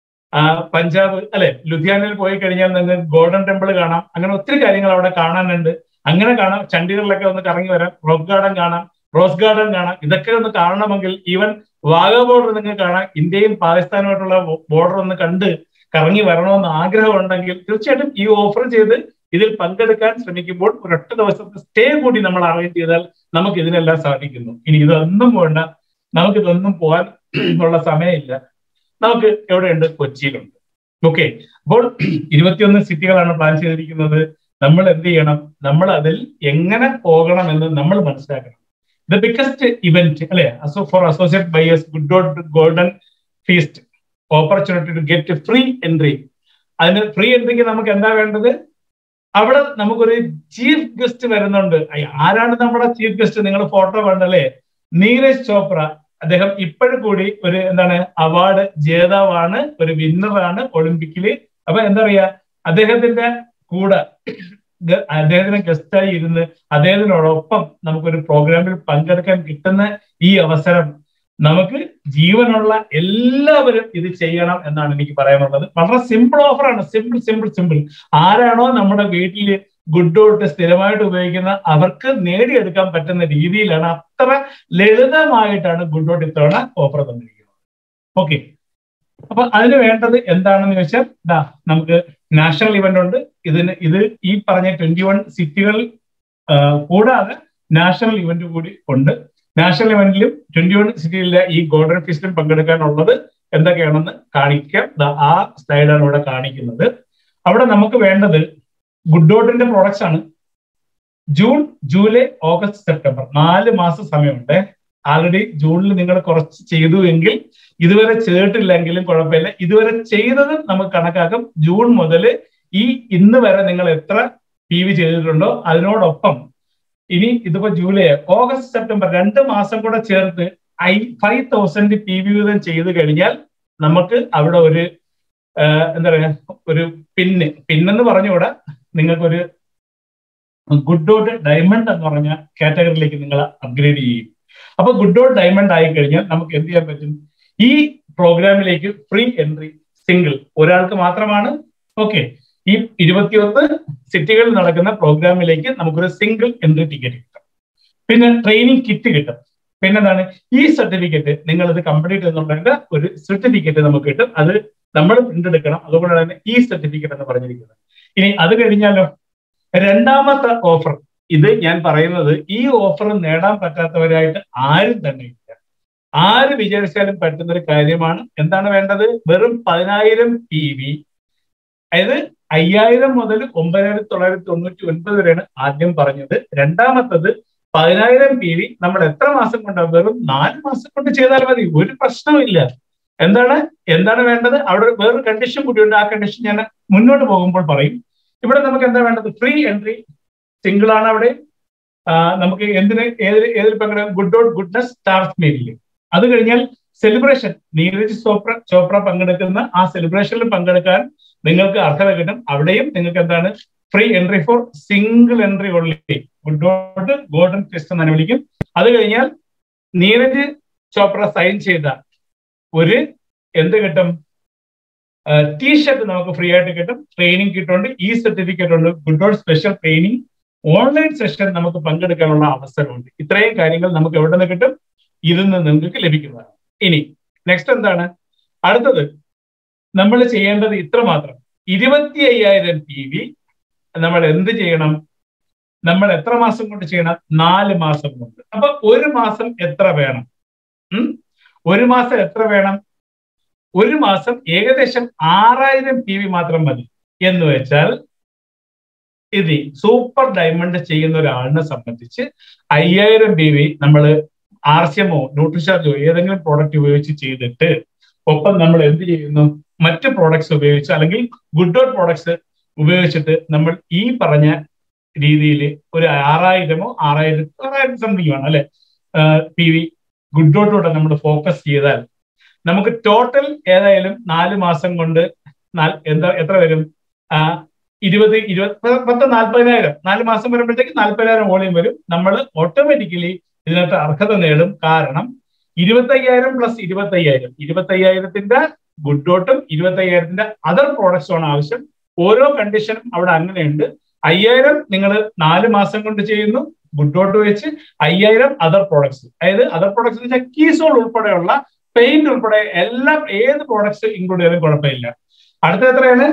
പഞ്ചാബ് അല്ലെ ലുധിയാനയിൽ പോയി കഴിഞ്ഞാൽ നിങ്ങൾക്ക് ഗോൾഡൻ ടെമ്പിൾ കാണാം അങ്ങനെ ഒത്തിരി കാര്യങ്ങൾ അവിടെ കാണാനുണ്ട് അങ്ങനെ കാണാം ചണ്ഡീഗറിലൊക്കെ ഒന്ന് കറങ്ങി വരാം റോക്ക് ഗാർഡൻ കാണാം റോസ് ഗാർഡൻ കാണാം ഇതൊക്കെ ഒന്ന് കാണണമെങ്കിൽ ഈവൻ വാഗ ബോർഡർ നിങ്ങൾക്ക് കാണാം ഇന്ത്യയും പാകിസ്ഥാനുമായിട്ടുള്ള ബോർഡർ ഒന്ന് കണ്ട് കറങ്ങി വരണമെന്ന് ആഗ്രഹം ഉണ്ടെങ്കിൽ തീർച്ചയായിട്ടും ഈ ഓഫർ ചെയ്ത് ഇതിൽ പങ്കെടുക്കാൻ ശ്രമിക്കുമ്പോൾ ഒരൊറ്റ ദിവസത്തെ സ്റ്റേ കൂടി നമ്മൾ അറേഞ്ച് ചെയ്താൽ നമുക്ക് ഇതിനെല്ലാം സാധിക്കുന്നു ഇനി ഇതൊന്നും വേണ്ട നമുക്ക് ഇതൊന്നും പോകാൻ ഉള്ള സമയമില്ല നമുക്ക് എവിടെയുണ്ട് കൊച്ചിയിലുണ്ട് ഓക്കെ അപ്പോൾ ഇരുപത്തിയൊന്ന് സിറ്റികളാണ് പ്ലാൻ ചെയ്തിരിക്കുന്നത് നമ്മൾ എന്ത് ചെയ്യണം നമ്മൾ അതിൽ എങ്ങനെ പോകണം എന്ന് നമ്മൾ മനസ്സിലാക്കണം ദ ബിഗസ്റ്റ് ഇവന്റ് അല്ലെ അസോ for associate buyers Good Dot golden feast opportunity to get free entry അതിന് ഫ്രീ എൻട്രിക്ക് നമുക്ക് എന്താ വേണ്ടത് അവിടെ നമുക്കൊരു ചീഫ് ഗസ്റ്റ് വരുന്നുണ്ട് ആരാണ് നമ്മുടെ ചീഫ് ഗസ്റ്റ് നിങ്ങൾ ഫോട്ടോ കണ്ടല്ലേ നീരജ് ചോപ്ര അദ്ദേഹം ഇപ്പോഴും കൂടി ഒരു എന്താണ് അവാർഡ് ജേതാവാണ് ഒരു വിന്നറാണ് ഒളിമ്പിക്കില് അപ്പൊ എന്താ പറയാ അദ്ദേഹത്തിന്റെ കൂടെ അദ്ദേഹത്തിന് ഗസ്റ്റായി ഇരുന്ന് അദ്ദേഹത്തിനോടൊപ്പം നമുക്കൊരു പ്രോഗ്രാമിൽ പങ്കെടുക്കാൻ കിട്ടുന്ന ഈ അവസരം നമുക്ക് ജീവനുള്ള എല്ലാവരും ഇത് ചെയ്യണം എന്നാണ് എനിക്ക് പറയാനുള്ളത് വളരെ സിമ്പിൾ ഓഫറാണ് സിമ്പിൾ സിമ്പിൾ സിമ്പിൾ ആരാണോ നമ്മുടെ വീട്ടിൽ ഗുഡ് ഡോട്ട് സ്ഥിരമായിട്ട് ഉപയോഗിക്കുന്ന അവർക്ക് നേടിയെടുക്കാൻ പറ്റുന്ന രീതിയിലാണ് അത്ര ലളിതമായിട്ടാണ് ഗുഡ് ഡോട്ട് ഇത്തവണ ഓഫർ തന്നിരിക്കുന്നത് ഓക്കെ അപ്പൊ അതിന് വേണ്ടത് എന്താണെന്ന് ചോദിച്ചാൽ ഇതാ നമുക്ക് നാഷണൽ ഇവന്റ് ഉണ്ട് ഇതിന് ഇത് ഈ പറഞ്ഞ ട്വന്റി വൺ സിറ്റികൾ കൂടാതെ നാഷണൽ ഇവന്റ് കൂടി ഉണ്ട് നാഷണൽ ഇവന്റിലും ട്വന്റി വൺ സിറ്റിയിലെ ഈ ഗോൾഡൻ ഫീസ്റ്റിലും പങ്കെടുക്കാനുള്ളത് എന്തൊക്കെയാണെന്ന് കാണിക്കാം ആ സ്ലൈഡാണ് ഇവിടെ കാണിക്കുന്നത് അവിടെ നമുക്ക് വേണ്ടത് ഗുഡ് ഡോട്ടിന്റെ പ്രോഡക്ട്സ് ആണ് ജൂൺ ജൂലൈ ഓഗസ്റ്റ് സെപ്റ്റംബർ നാല് മാസം സമയമുണ്ട് ആൾറെഡി ജൂണിൽ നിങ്ങൾ കുറച്ച് ചെയ്തു എങ്കിൽ ഇതുവരെ ചെയ്തിട്ടില്ലെങ്കിലും കുഴപ്പമില്ല ഇതുവരെ ചെയ്തത് നമുക്ക് കണക്കാക്കും ജൂൺ മുതൽ ഈ ഇന്ന് വരെ നിങ്ങൾ എത്ര പി വി ചെയ്തിട്ടുണ്ടോ അതിനോടൊപ്പം ഇനി ഇതിപ്പോ ജൂലൈ ഓഗസ്റ്റ് സെപ്റ്റംബർ രണ്ട് മാസം കൂടെ ചേർത്ത് I five thousand P V വീതം ചെയ്ത് കഴിഞ്ഞാൽ നമുക്ക് അവിടെ ഒരു എന്താ പറയാ ഒരു പിന്ന് പിന്നെന്ന് പറഞ്ഞുകൂടെ നിങ്ങൾക്കൊരു ഗുഡ് ഡോട്ട് ഡയമണ്ട് എന്ന് പറഞ്ഞ കാറ്റഗറിയിലേക്ക് നിങ്ങൾ അപ്ഗ്രേഡ് ചെയ്യും അപ്പൊ ഗുഡ് ഡോട്ട് ഡയമണ്ട് ആയി കഴിഞ്ഞാൽ നമുക്ക് എന്ത് ചെയ്യാൻ പറ്റും ഈ പ്രോഗ്രാമിലേക്ക് ഫ്രീ എൻട്രി സിംഗിൾ ഒരാൾക്ക് മാത്രമാണ് ഓക്കെ ഈ ഇരുപത്തിയൊന്ന് സിറ്റികളിൽ നടക്കുന്ന പ്രോഗ്രാമിലേക്ക് നമുക്കൊരു സിംഗിൾ എൻട്രി ടിക്കറ്റ് കിട്ടും പിന്നെ ട്രെയിനിങ് കിറ്റ് കിട്ടും പിന്നെന്താണ് ഈ സർട്ടിഫിക്കറ്റ് നിങ്ങൾ ഇത് കംപ്ലീറ്റ് എന്നുള്ളതിന്റെ ഒരു സർട്ടിഫിക്കറ്റ് നമുക്ക് കിട്ടും അത് നമ്മൾ പ്രിന്റ് എടുക്കണം അതുകൊണ്ടാണ് തന്നെ ഈ സർട്ടിഫിക്കറ്റ് എന്ന് പറഞ്ഞിരിക്കുന്നത് ഇനി അത് കഴിഞ്ഞാലോ രണ്ടാമത്തെ ഓഫർ ഇത് ഞാൻ പറയുന്നത് ഈ ഓഫർ നേടാൻ പറ്റാത്തവരായിട്ട് ആരും തന്നെ ഇല്ല ആര് വിചാരിച്ചാലും പറ്റുന്ന ഒരു കാര്യമാണ് എന്താണ് വേണ്ടത് വെറും പതിനായിരം പി വി അതായത് അയ്യായിരം മുതൽ ഒമ്പതിനായിരത്തി തൊള്ളായിരത്തി തൊണ്ണൂറ്റി ഒൻപത് വരെയാണ് ആദ്യം പറഞ്ഞത് രണ്ടാമത്തത് പതിനായിരം പി വി നമ്മൾ എത്ര മാസം കൊണ്ട് വെറും നാല് മാസം കൊണ്ട് ചെയ്താൽ മതി ഒരു പ്രശ്നമില്ല എന്താണ് എന്താണ് വേണ്ടത് അവിടെ വേറൊരു കണ്ടീഷൻ കൂടിയുണ്ട് ആ കണ്ടീഷൻ ഞാൻ മുന്നോട്ട് പോകുമ്പോൾ പറയും ഇവിടെ നമുക്ക് എന്താ വേണ്ടത് ഫ്രീ എൻട്രി സിംഗിൾ ആണ് അവിടെ നമുക്ക് എന്തിന് ഏതിൽ ഏതിൽ പങ്കെടുക്കാം ഗുഡ് ഡോട്ട് ഗുഡ്നസ് സ്റ്റാർസ് മീറ്റിൽ അത് കഴിഞ്ഞാൽ സെലിബ്രേഷൻ നീരജ് ചോപ്ര ചോപ്ര പങ്കെടുക്കുന്ന ആ സെലിബ്രേഷനിൽ പങ്കെടുക്കാൻ നിങ്ങൾക്ക് അർഹത കിട്ടും അവിടെയും നിങ്ങൾക്ക് എന്താണ് free entry for single entry only Good Dot golden crest എന്ന് വിളിക്കും അത് കഴിഞ്ഞാൽ നീരജ് ചോപ്ര സൈൻ ചെയ്ത ഒരു എന്ത് കിട്ടും ടീഷർട്ട് നമുക്ക് ഫ്രീ ആയിട്ട് കിട്ടും ട്രെയിനിങ് കിട്ടുന്നുണ്ട് ഈ സർട്ടിഫിക്കറ്റ് ഉണ്ട് Good Dot special training online session നമുക്ക് പങ്കെടുക്കാനുള്ള അവസരമുണ്ട് ഇത്രയും കാര്യങ്ങൾ നമുക്ക് എവിടെ നിന്ന് കിട്ടും ഇതിൽ നിന്ന് നിങ്ങൾക്ക് ലഭിക്കുന്നതാണ് ഇനി നെക്സ്റ്റ് എന്താണ് അടുത്തത് നമ്മൾ ചെയ്യേണ്ടത് ഇത്ര മാത്രം ഇരുപത്തി അയ്യായിരം പി വി നമ്മൾ എന്ത് ചെയ്യണം നമ്മൾ എത്ര മാസം കൊണ്ട് ചെയ്യണം നാല് മാസം കൊണ്ട് അപ്പൊ ഒരു മാസം എത്ര വേണം ഒരു മാസം എത്ര വേണം ഒരു മാസം ഏകദേശം ആറായിരം പി വി മാത്രം മതി എന്ന് വെച്ചാൽ ഇത് സൂപ്പർ ഡയമണ്ട് ചെയ്യുന്ന ഒരാളിനെ സംബന്ധിച്ച് അയ്യായിരം പി വി നമ്മൾ ആർ സി എമ്മോ ന്യൂട്രിചാർജോ ഏതെങ്കിലും പ്രോഡക്റ്റ് ഉപയോഗിച്ച് ചെയ്തിട്ട് ഒപ്പം നമ്മൾ എന്ത് ചെയ്യുന്നു മറ്റ് പ്രോഡക്ട്സ് ഉപയോഗിച്ച് അല്ലെങ്കിൽ ഗുഡ് ഡോട്ട് പ്രോഡക്ട്സ് ഉപയോഗിച്ചിട്ട് നമ്മൾ ഈ പറഞ്ഞ രീതിയിൽ ഒരു ആറായിരമോ ആറായിരം ആറായിരം സംതിങ് ആണ് അല്ലെ പി വി ഗുഡ് ഡോട്ടോടെ നമ്മൾ ഫോക്കസ് ചെയ്താൽ നമുക്ക് ടോട്ടൽ ഏതായാലും നാല് മാസം കൊണ്ട് എന്താ എത്ര വരും ഇരുപത് ഇരുപത് പത്ത് നാൽപ്പതിനായിരം നാല് മാസം വരുമ്പോഴത്തേക്ക് നാൽപ്പതിനായിരം വോളിയം വരും നമ്മൾ ഓട്ടോമാറ്റിക്കലി ഇതിനകത്ത് അർഹത നേടും കാരണം ഇരുപത്തയ്യായിരം പ്ലസ് ഇരുപത്തയ്യായിരം ഇരുപത്തയ്യായിരത്തിന്റെ ഗുഡ് ഡോട്ടും ഇരുപത്തയ്യായിരത്തിന്റെ അതർ പ്രോഡക്ട്സും ആണ് ആവശ്യം ഓരോ കണ്ടീഷനും അവിടെ അങ്ങനെയുണ്ട് അയ്യായിരം നിങ്ങൾ നാല് മാസം കൊണ്ട് ചെയ്യുന്നു ഗുഡ് ഡോട്ട് വെച്ച് അയ്യായിരം അതർ പ്രോഡക്ട്സ് അതായത് അതർ പ്രോഡക്ട്സ് എന്ന് വെച്ചാൽ കീസോൾ ഉൾപ്പെടെയുള്ള പെയിന്റ് ഉൾപ്പെടെ എല്ലാം ഏത് പ്രോഡക്ട്സ് ഇൻക്ലൂഡ് ചെയ്താലും കുഴപ്പമില്ല അടുത്ത എത്രയാണ്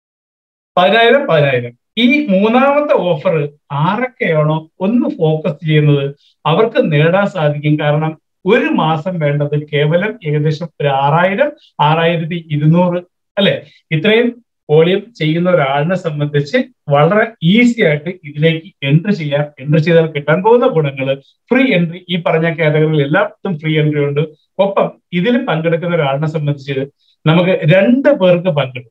പതിനായിരം പതിനായിരം ഈ മൂന്നാമത്തെ ഓഫർ ആരൊക്കെയാണോ ഒന്ന് ഫോക്കസ് ചെയ്യുന്നത് അവർക്ക് നേടാൻ സാധിക്കും കാരണം ഒരു മാസം വേണ്ടത് കേവലം ഏകദേശം ഒരു ആറായിരം ആറായിരത്തി ഇരുന്നൂറ് അല്ലെ ഇത്രയും വോളിയം ചെയ്യുന്ന ഒരാളിനെ സംബന്ധിച്ച് വളരെ ഈസി ആയിട്ട് ഇതിലേക്ക് എൻട്രി ചെയ്യാം എൻട്രി ചെയ്താൽ കിട്ടാൻ പോകുന്ന ഗുണങ്ങൾ ഫ്രീ എൻട്രി ഈ പറഞ്ഞ കാറ്റഗറിയിൽ എല്ലായിടത്തും ഫ്രീ എൻട്രി ഉണ്ട് ഒപ്പം ഇതിൽ പങ്കെടുക്കുന്ന ഒരാളിനെ സംബന്ധിച്ച് നമുക്ക് രണ്ട് പേർക്ക് പങ്കെടുക്കും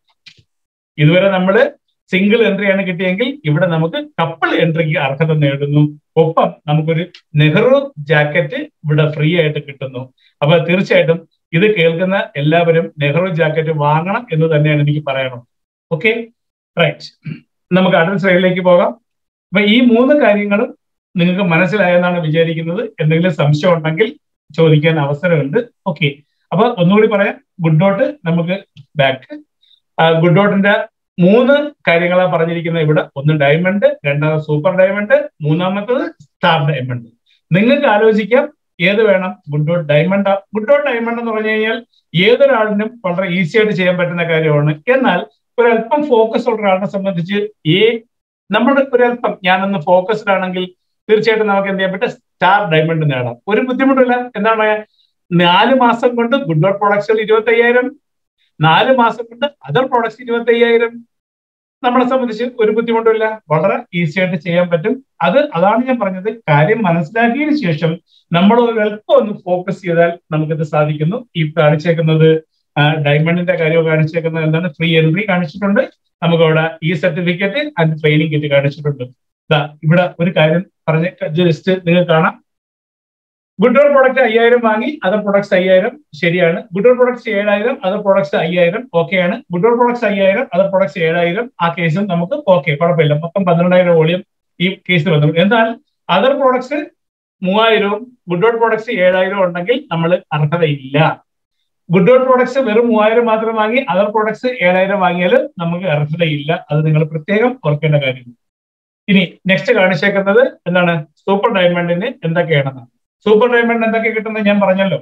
ഇതുവരെ നമ്മൾ സിംഗിൾ എൻട്രി ആണ് കിട്ടിയെങ്കിൽ ഇവിടെ നമുക്ക് കപ്പിൾ എൻട്രിക്ക് അർഹത നേടുന്നു ഒപ്പം നമുക്കൊരു നെഹ്റു ജാക്കറ്റ് ഇവിടെ ഫ്രീ ആയിട്ട് കിട്ടുന്നു അപ്പൊ തീർച്ചയായിട്ടും ഇത് കേൾക്കുന്ന എല്ലാവരും നെഹ്റു ജാക്കറ്റ് വാങ്ങണം എന്ന് തന്നെയാണ് എനിക്ക് പറയണം ഓക്കെ റൈറ്റ് നമുക്ക് അടുത്ത സ്ലൈഡിലേക്ക് പോകാം അപ്പൊ ഈ മൂന്ന് കാര്യങ്ങളും നിങ്ങൾക്ക് മനസ്സിലായെന്നാണ് വിചാരിക്കുന്നത് എന്തെങ്കിലും സംശയം ഉണ്ടെങ്കിൽ ചോദിക്കാൻ അവസരമുണ്ട് ഓക്കെ അപ്പൊ ഒന്നുകൂടി പറയാം ഗുഡ് ഡോട്ട് നമുക്ക് ബാക്ക് ഗുഡ് ഡോട്ടിന്റെ മൂന്ന് കാര്യങ്ങളാണ് പറഞ്ഞിരിക്കുന്നത് ഇവിടെ ഒന്ന് ഡയമണ്ട് രണ്ടാമത് സൂപ്പർ ഡയമണ്ട് മൂന്നാമത്തത് സ്റ്റാർ ഡയമണ്ട് നിങ്ങൾക്ക് ആലോചിക്കാം ഏത് വേണം Good Dot diamond Good Dot diamond എന്ന് പറഞ്ഞു കഴിഞ്ഞാൽ ഏതൊരാളിനും വളരെ ഈസി ആയിട്ട് ചെയ്യാൻ പറ്റുന്ന കാര്യമാണ് എന്നാൽ ഒരല്പം ഫോക്കസ് ഉള്ള ഒരാളിനെ സംബന്ധിച്ച് ഈ നമ്മുടെ ഒരല്പം ഞാനൊന്ന് ഫോക്കസ്ഡ് ആണെങ്കിൽ തീർച്ചയായിട്ടും നമുക്ക് എന്ത് ചെയ്യാൻ പറ്റും സ്റ്റാർ ഡയമണ്ട് നേടാം ഒരു ബുദ്ധിമുട്ടില്ല എന്താണ് നാല് മാസം കൊണ്ട് ഗുഡ് ഡോട്ട് പ്രൊഡക്ട്സുകൾ ഇരുപത്തി അയ്യായിരം നാല് മാസം കൊണ്ട് അതർ പ്രോഡക്ട്സ് ഇരുപത്തി അയ്യായിരം നമ്മളെ സംബന്ധിച്ച് ഒരു ബുദ്ധിമുട്ടില്ല വളരെ ഈസി ആയിട്ട് ചെയ്യാൻ പറ്റും അത് അതാണ് ഞാൻ പറഞ്ഞത് കാര്യം മനസ്സിലാക്കിയതിനു ശേഷം നമ്മൾ ഒരു അല്പം ഒന്ന് ഫോക്കസ് ചെയ്താൽ നമുക്കിത് സാധിക്കുന്നു ഈ കാണിച്ചേക്കുന്നത് ഡയമണ്ടിന്റെ കാര്യം കാണിച്ചേക്കുന്നത് എന്താണ് ഫ്രീ എൻട്രി കാണിച്ചിട്ടുണ്ട് നമുക്ക് അവിടെ ഈ സർട്ടിഫിക്കറ്റ് ആൻഡ് ട്രെയിനിങ് കിറ്റ് കാണിച്ചിട്ടുണ്ട് ഇതാ ഇവിടെ ഒരു കാര്യം പറഞ്ഞ ജസ്റ്റ് നിങ്ങൾ കാണാം ഗുഡ് ഓൾ പ്രൊഡക്റ്റ് അയ്യായിരം വാങ്ങി അതർ പ്രൊഡക്ട്സ് അയ്യായിരം ശരിയാണ് ഗുഡ് ഓൾ പ്രൊഡക്ട്സ് ഏഴായിരം അതർ പ്രൊഡക്ട്സ് അയ്യായിരം ഓക്കെയാണ് ഗുഡ് ഓൾ പ്രൊഡക്ട്സ് അയ്യായിരം അതർ പ്രൊഡക്ട്സ് ഏഴായിരം ആ കേസും നമുക്ക് ഓക്കെ കുഴപ്പമില്ല മൊത്തം പന്ത്രണ്ടായിരം വോളിയം ഈ കേസിൽ വന്നു എന്നാൽ അതർ പ്രോഡക്ട്സ് മൂവായിരവും ഗുഡ് ഓൾ പ്രോഡക്ട്സ് ഏഴായിരം ഉണ്ടെങ്കിൽ നമ്മൾ അർഹതയില്ല ഗുഡ് ഓൾ പ്രോഡക്ട്സ് വെറും മൂവായിരം മാത്രം വാങ്ങി അതർ പ്രോഡക്ട്സ് ഏഴായിരം വാങ്ങിയാൽ നമുക്ക് അർഹതയില്ല അത് നിങ്ങൾ പ്രത്യേകം ഓർക്കേണ്ട കാര്യം ഇനി നെക്സ്റ്റ് കാണിച്ചേക്കുന്നത് എന്താണ് സൂപ്പർ ഡയമണ്ടിന് എന്തൊക്കെയാണെന്നാണ് സൂപ്പർ ഡയമണ്ട് എന്തൊക്കെ കിട്ടുന്നത് ഞാൻ പറഞ്ഞല്ലോ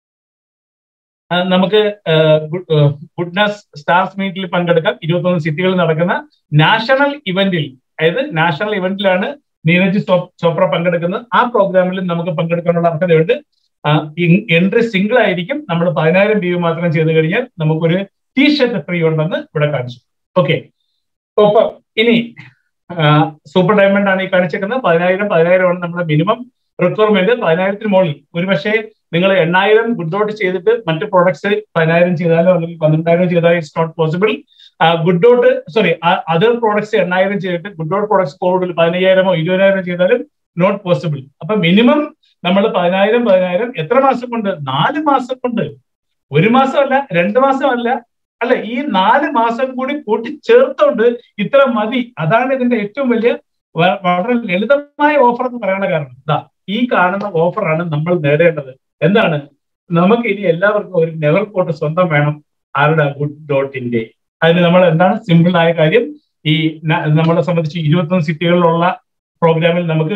നമുക്ക് ഗുഡ്നസ് സ്റ്റാർസ് മീറ്റിൽ പങ്കെടുക്കാം ഇരുപത്തൊന്ന് സിറ്റികളിൽ നടക്കുന്ന നാഷണൽ ഇവന്റിൽ അതായത് നാഷണൽ ഇവന്റിലാണ് നീരജ് ചോപ്ര പങ്കെടുക്കുന്നത് ആ പ്രോഗ്രാമിൽ നമുക്ക് പങ്കെടുക്കാനുള്ള അർഹതയുണ്ട് എൻട്രി സിംഗിൾ ആയിരിക്കും നമ്മൾ പതിനായിരം രൂപ മാത്രം ചെയ്ത് കഴിഞ്ഞാൽ നമുക്കൊരു ടീ ഷർട്ട് ഫ്രീ ഉണ്ടെന്ന് ഇവിടെ കാണിച്ചു ഓക്കെ ഒപ്പം ഇനി സൂപ്പർ ഡയമണ്ട് ആണ് ഈ കാണിച്ചേക്കുന്നത് പതിനായിരം പതിനായിരമാണ് നമ്മുടെ മിനിമം റിക്വയർമെന്റ് പതിനായിരത്തിന് മുകളിൽ ഒരുപക്ഷെ നിങ്ങൾ എണ്ണായിരം ഗുഡ് ഔട്ട് ചെയ്തിട്ട് മറ്റു പ്രോഡക്ട്സ് പതിനായിരം ചെയ്താലോ അല്ലെങ്കിൽ പന്ത്രണ്ടായിരം ചെയ്താലോ it's not possible Good Dot sorry other products എണ്ണായിരം ചെയ്തിട്ട് ഗുഡ് ഡോട്ട് പ്രോഡക്ട്സ് കൂടുതൽ പതിനയ്യായിരമോ ഇരുപതിനായിരം ചെയ്താലും നോട്ട് പോസിബിൾ അപ്പൊ മിനിമം നമ്മൾ പതിനായിരം പതിനായിരം എത്ര മാസം കൊണ്ട് നാല് മാസം കൊണ്ട് ഒരു മാസമല്ല രണ്ട് മാസമല്ല അല്ല ഈ നാല് മാസം കൂടി കൂട്ടി ചേർത്തോണ്ട് ഇത്ര മതി അതാണ് ഇതിന്റെ ഏറ്റവും വലിയ വളരെ ലളിതമായ ഓഫർ എന്ന് പറയാനുള്ള കാരണം ഇതാ ഈ കാണുന്ന ഓഫറാണ് നമ്മൾ നേടേണ്ടത് എന്താണ് നമുക്ക് ഇനി എല്ലാവർക്കും ഒരു നെവർ കോട്ട് സ്വന്തം വേണം ആരുടെ ഗുഡ് ഡോട്ടിന്റെ അതിന് നമ്മൾ എന്താണ് സിമ്പിൾ ആയ കാര്യം ഈ നമ്മളെ സംബന്ധിച്ച് ഇരുപത്തൊന്ന് സിറ്റികളിലുള്ള പ്രോഗ്രാമിൽ നമുക്ക്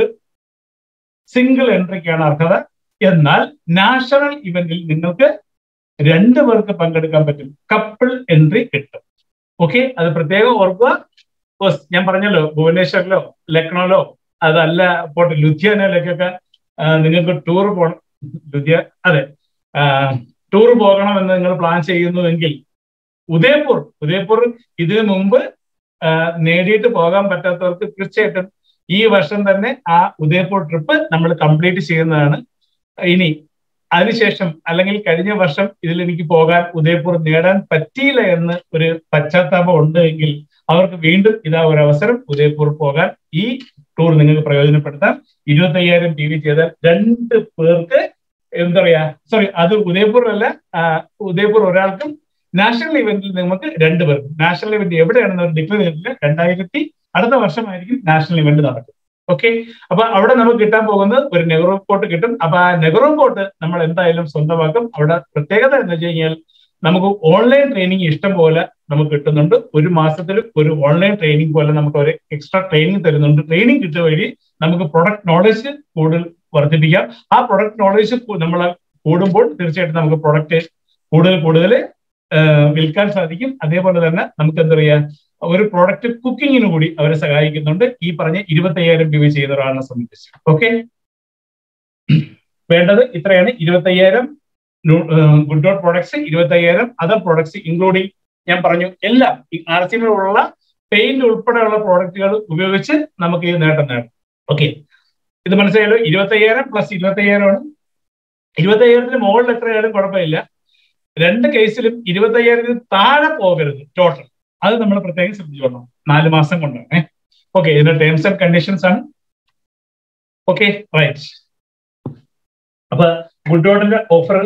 സിംഗിൾ എൻട്രിക്കാണ് അർഹത എന്നാൽ നാഷണൽ ഇവന്റിൽ നിങ്ങൾക്ക് രണ്ടു പേർക്ക് പങ്കെടുക്കാൻ പറ്റും കപ്പിൾ എൻട്രി കിട്ടും ഓക്കെ അത് പ്രത്യേകം ഓർക്കുക ഞാൻ പറഞ്ഞല്ലോ ഭുവനേശ്വറിലോ ലക്നൌലോ അതല്ല പോട്ടെ ലുധിയാനയിലേക്കൊക്കെ നിങ്ങൾക്ക് ടൂർ പോകണം ലുധിയ അതെ ടൂർ പോകണമെന്ന് നിങ്ങൾ പ്ലാൻ ചെയ്യുന്നുവെങ്കിൽ ഉദയപൂർ ഉദയപൂർ ഇതിനു മുമ്പ് നേടിയിട്ട് പോകാൻ പറ്റാത്തവർക്ക് തീർച്ചയായിട്ടും ഈ വർഷം തന്നെ ആ ഉദയപൂർ ട്രിപ്പ് നമ്മൾ കംപ്ലീറ്റ് ചെയ്യുന്നതാണ് ഇനി അതിനുശേഷം അല്ലെങ്കിൽ കഴിഞ്ഞ വർഷം ഇതിൽ എനിക്ക് പോകാൻ ഉദയപൂർ നേടാൻ പറ്റിയില്ല എന്ന് ഒരു പശ്ചാത്താപം ഉണ്ട് എങ്കിൽ അവർക്ക് വീണ്ടും ഇതാ ഒരു അവസരം ഉദയപൂർ പോകാൻ ഈ ടൂർ നിങ്ങൾക്ക് പ്രയോജനപ്പെടുത്താം ഇരുപത്തി അയ്യായിരം ടി വി ചെയ്താൽ രണ്ട് പേർക്ക് എന്താ പറയാ സോറി അത് ഉദയപൂരല്ല ഉദയപൂർ ഒരാൾക്കും നാഷണൽ ഇവന്റിൽ നമുക്ക് രണ്ട് പേർക്കും നാഷണൽ ഇവന്റ് എവിടെയാണെന്ന് അവർ ഡിക്ലെയർ ചെയ്തിട്ടില്ല രണ്ടായിരത്തി അടുത്ത വർഷമായിരിക്കും നാഷണൽ ഇവന്റ് നടക്കും ഓക്കെ അപ്പൊ അവിടെ നമുക്ക് കിട്ടാൻ പോകുന്നത് ഒരു നെഹ്റു കോട്ട് കിട്ടും അപ്പൊ ആ നെഹ്റു കോട്ട് നമ്മൾ എന്തായാലും സ്വന്തമാക്കും അവിടെ പ്രത്യേകത എന്ന് വെച്ച് കഴിഞ്ഞാൽ നമുക്ക് ഓൺലൈൻ ട്രെയിനിങ് ഇഷ്ടം പോലെ നമുക്ക് കിട്ടുന്നുണ്ട് ഒരു മാസത്തിൽ ഒരു ഓൺലൈൻ ട്രെയിനിങ് പോലെ നമുക്ക് ഒരു എക്സ്ട്രാ ട്രെയിനിങ് തരുന്നുണ്ട് ട്രെയിനിങ് കിട്ടുക വഴി നമുക്ക് പ്രൊഡക്റ്റ് നോളജ് കൂടുതൽ വർദ്ധിപ്പിക്കാം ആ പ്രൊഡക്റ്റ് നോളജ് നമ്മൾ കൂടുമ്പോൾ തീർച്ചയായിട്ടും നമുക്ക് പ്രൊഡക്റ്റ് കൂടുതൽ കൂടുതൽ വിൽക്കാൻ സാധിക്കും അതേപോലെ തന്നെ നമുക്ക് എന്താ പറയാ ഒരു പ്രോഡക്റ്റ് കുക്കിങ്ങിന് കൂടി അവരെ സഹായിക്കുന്നുണ്ട് ഈ പറഞ്ഞ ഇരുപത്തി അയ്യായിരം രൂപ ചെയ്യുന്ന ഒരാളിനെ സംബന്ധിച്ച് ഓക്കെ വേണ്ടത് ഇത്രയാണ് ഇരുപത്തി അയ്യായിരം ഗുഡ് ഡോട്ട് പ്രോഡക്ട്സ് ഇരുപത്തി അയ്യായിരം അതർ പ്രോഡക്ട്സ് ഇൻക്ലൂഡിങ് ഞാൻ പറഞ്ഞു എല്ലാം ആർ സിയിലുള്ള പെയിന്റ് ഉൾപ്പെടെയുള്ള പ്രോഡക്റ്റുകൾ ഉപയോഗിച്ച് നമുക്ക് ഈ നേട്ടം നേടാം ഓക്കെ ഇത് മനസ്സിലായല്ലോ ഇരുപത്തി അയ്യായിരം പ്ലസ് ഇരുപത്തി അയ്യായിരമാണ് ഇരുപത്തി അയ്യായിരത്തിന് മുകളിൽ എത്രയായാലും കുഴപ്പമില്ല രണ്ട് കേസിലും ഇരുപത്തി അയ്യായിരത്തിന് താഴെ പോകരുത് ടോട്ടൽ അത് നമ്മൾ പ്രത്യേകം ശ്രദ്ധിച്ചോളണം നാല് മാസം കൊണ്ടാണ് ഓക്കെ ഇതിന്റെ ടേംസ് ആൻഡ് കണ്ടീഷൻസ് ആണ് ഓക്കെ റൈറ്റ് അപ്പൊ ഗുഡ് ഡോട്ടിന്റെ ഓഫർ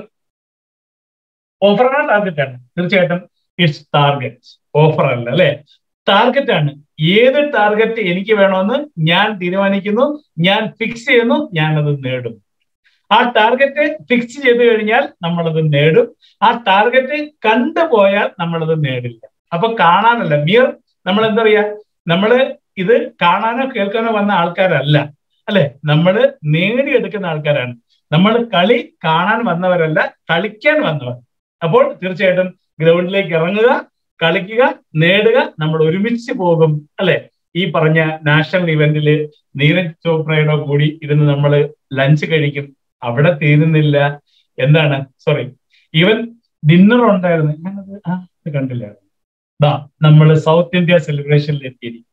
ഓഫറാണ് ടാർഗറ്റ് ആണ് തീർച്ചയായിട്ടും ഇറ്റ്സ് ടാർഗറ്റ് ഓഫർ അല്ല അല്ലെ ടാർഗറ്റ് ആണ് ഏത് ടാർഗറ്റ് എനിക്ക് വേണമെന്ന് ഞാൻ തീരുമാനിക്കുന്നു ഞാൻ ഫിക്സ് ചെയ്യുന്നു ഞാനത് നേടും ആ ടാർഗറ്റ് ഫിക്സ് ചെയ്ത് കഴിഞ്ഞാൽ നമ്മളത് നേടും ആ ടാർഗറ്റ് കണ്ടുപോയാൽ നമ്മളത് നേടില്ല അപ്പൊ കാണാനല്ല മിയർ നമ്മൾ എന്താ പറയാ നമ്മള് ഇത് കാണാനോ കേൾക്കാനോ വന്ന ആൾക്കാരല്ല അല്ലെ നമ്മള് നേടിയെടുക്കുന്ന ആൾക്കാരാണ് നമ്മൾ കളി കാണാൻ വന്നവരല്ല കളിക്കാൻ വന്നവർ അപ്പോൾ തീർച്ചയായിട്ടും ഗ്രൗണ്ടിലേക്ക് ഇറങ്ങുക കളിക്കുക നേടുക നമ്മൾ ഒരുമിച്ച് പോകും അല്ലെ ഈ പറഞ്ഞ നാഷണൽ ഇവന്റില് നീരജ് ചോപ്രയുടെ കൂടി ഇരുന്ന് നമ്മൾ ലഞ്ച് കഴിക്കും അവിടെ തീരുന്നില്ല എന്താണ് സോറി ഈവൻ ഡിന്നർ ഉണ്ടായിരുന്നു ഞാനത് ആ കണ്ടില്ലായിരുന്നു ദാ നമ്മൾ സൗത്ത് ഇന്ത്യ സെലിബ്രേഷനിൽ എത്തിയിരിക്കും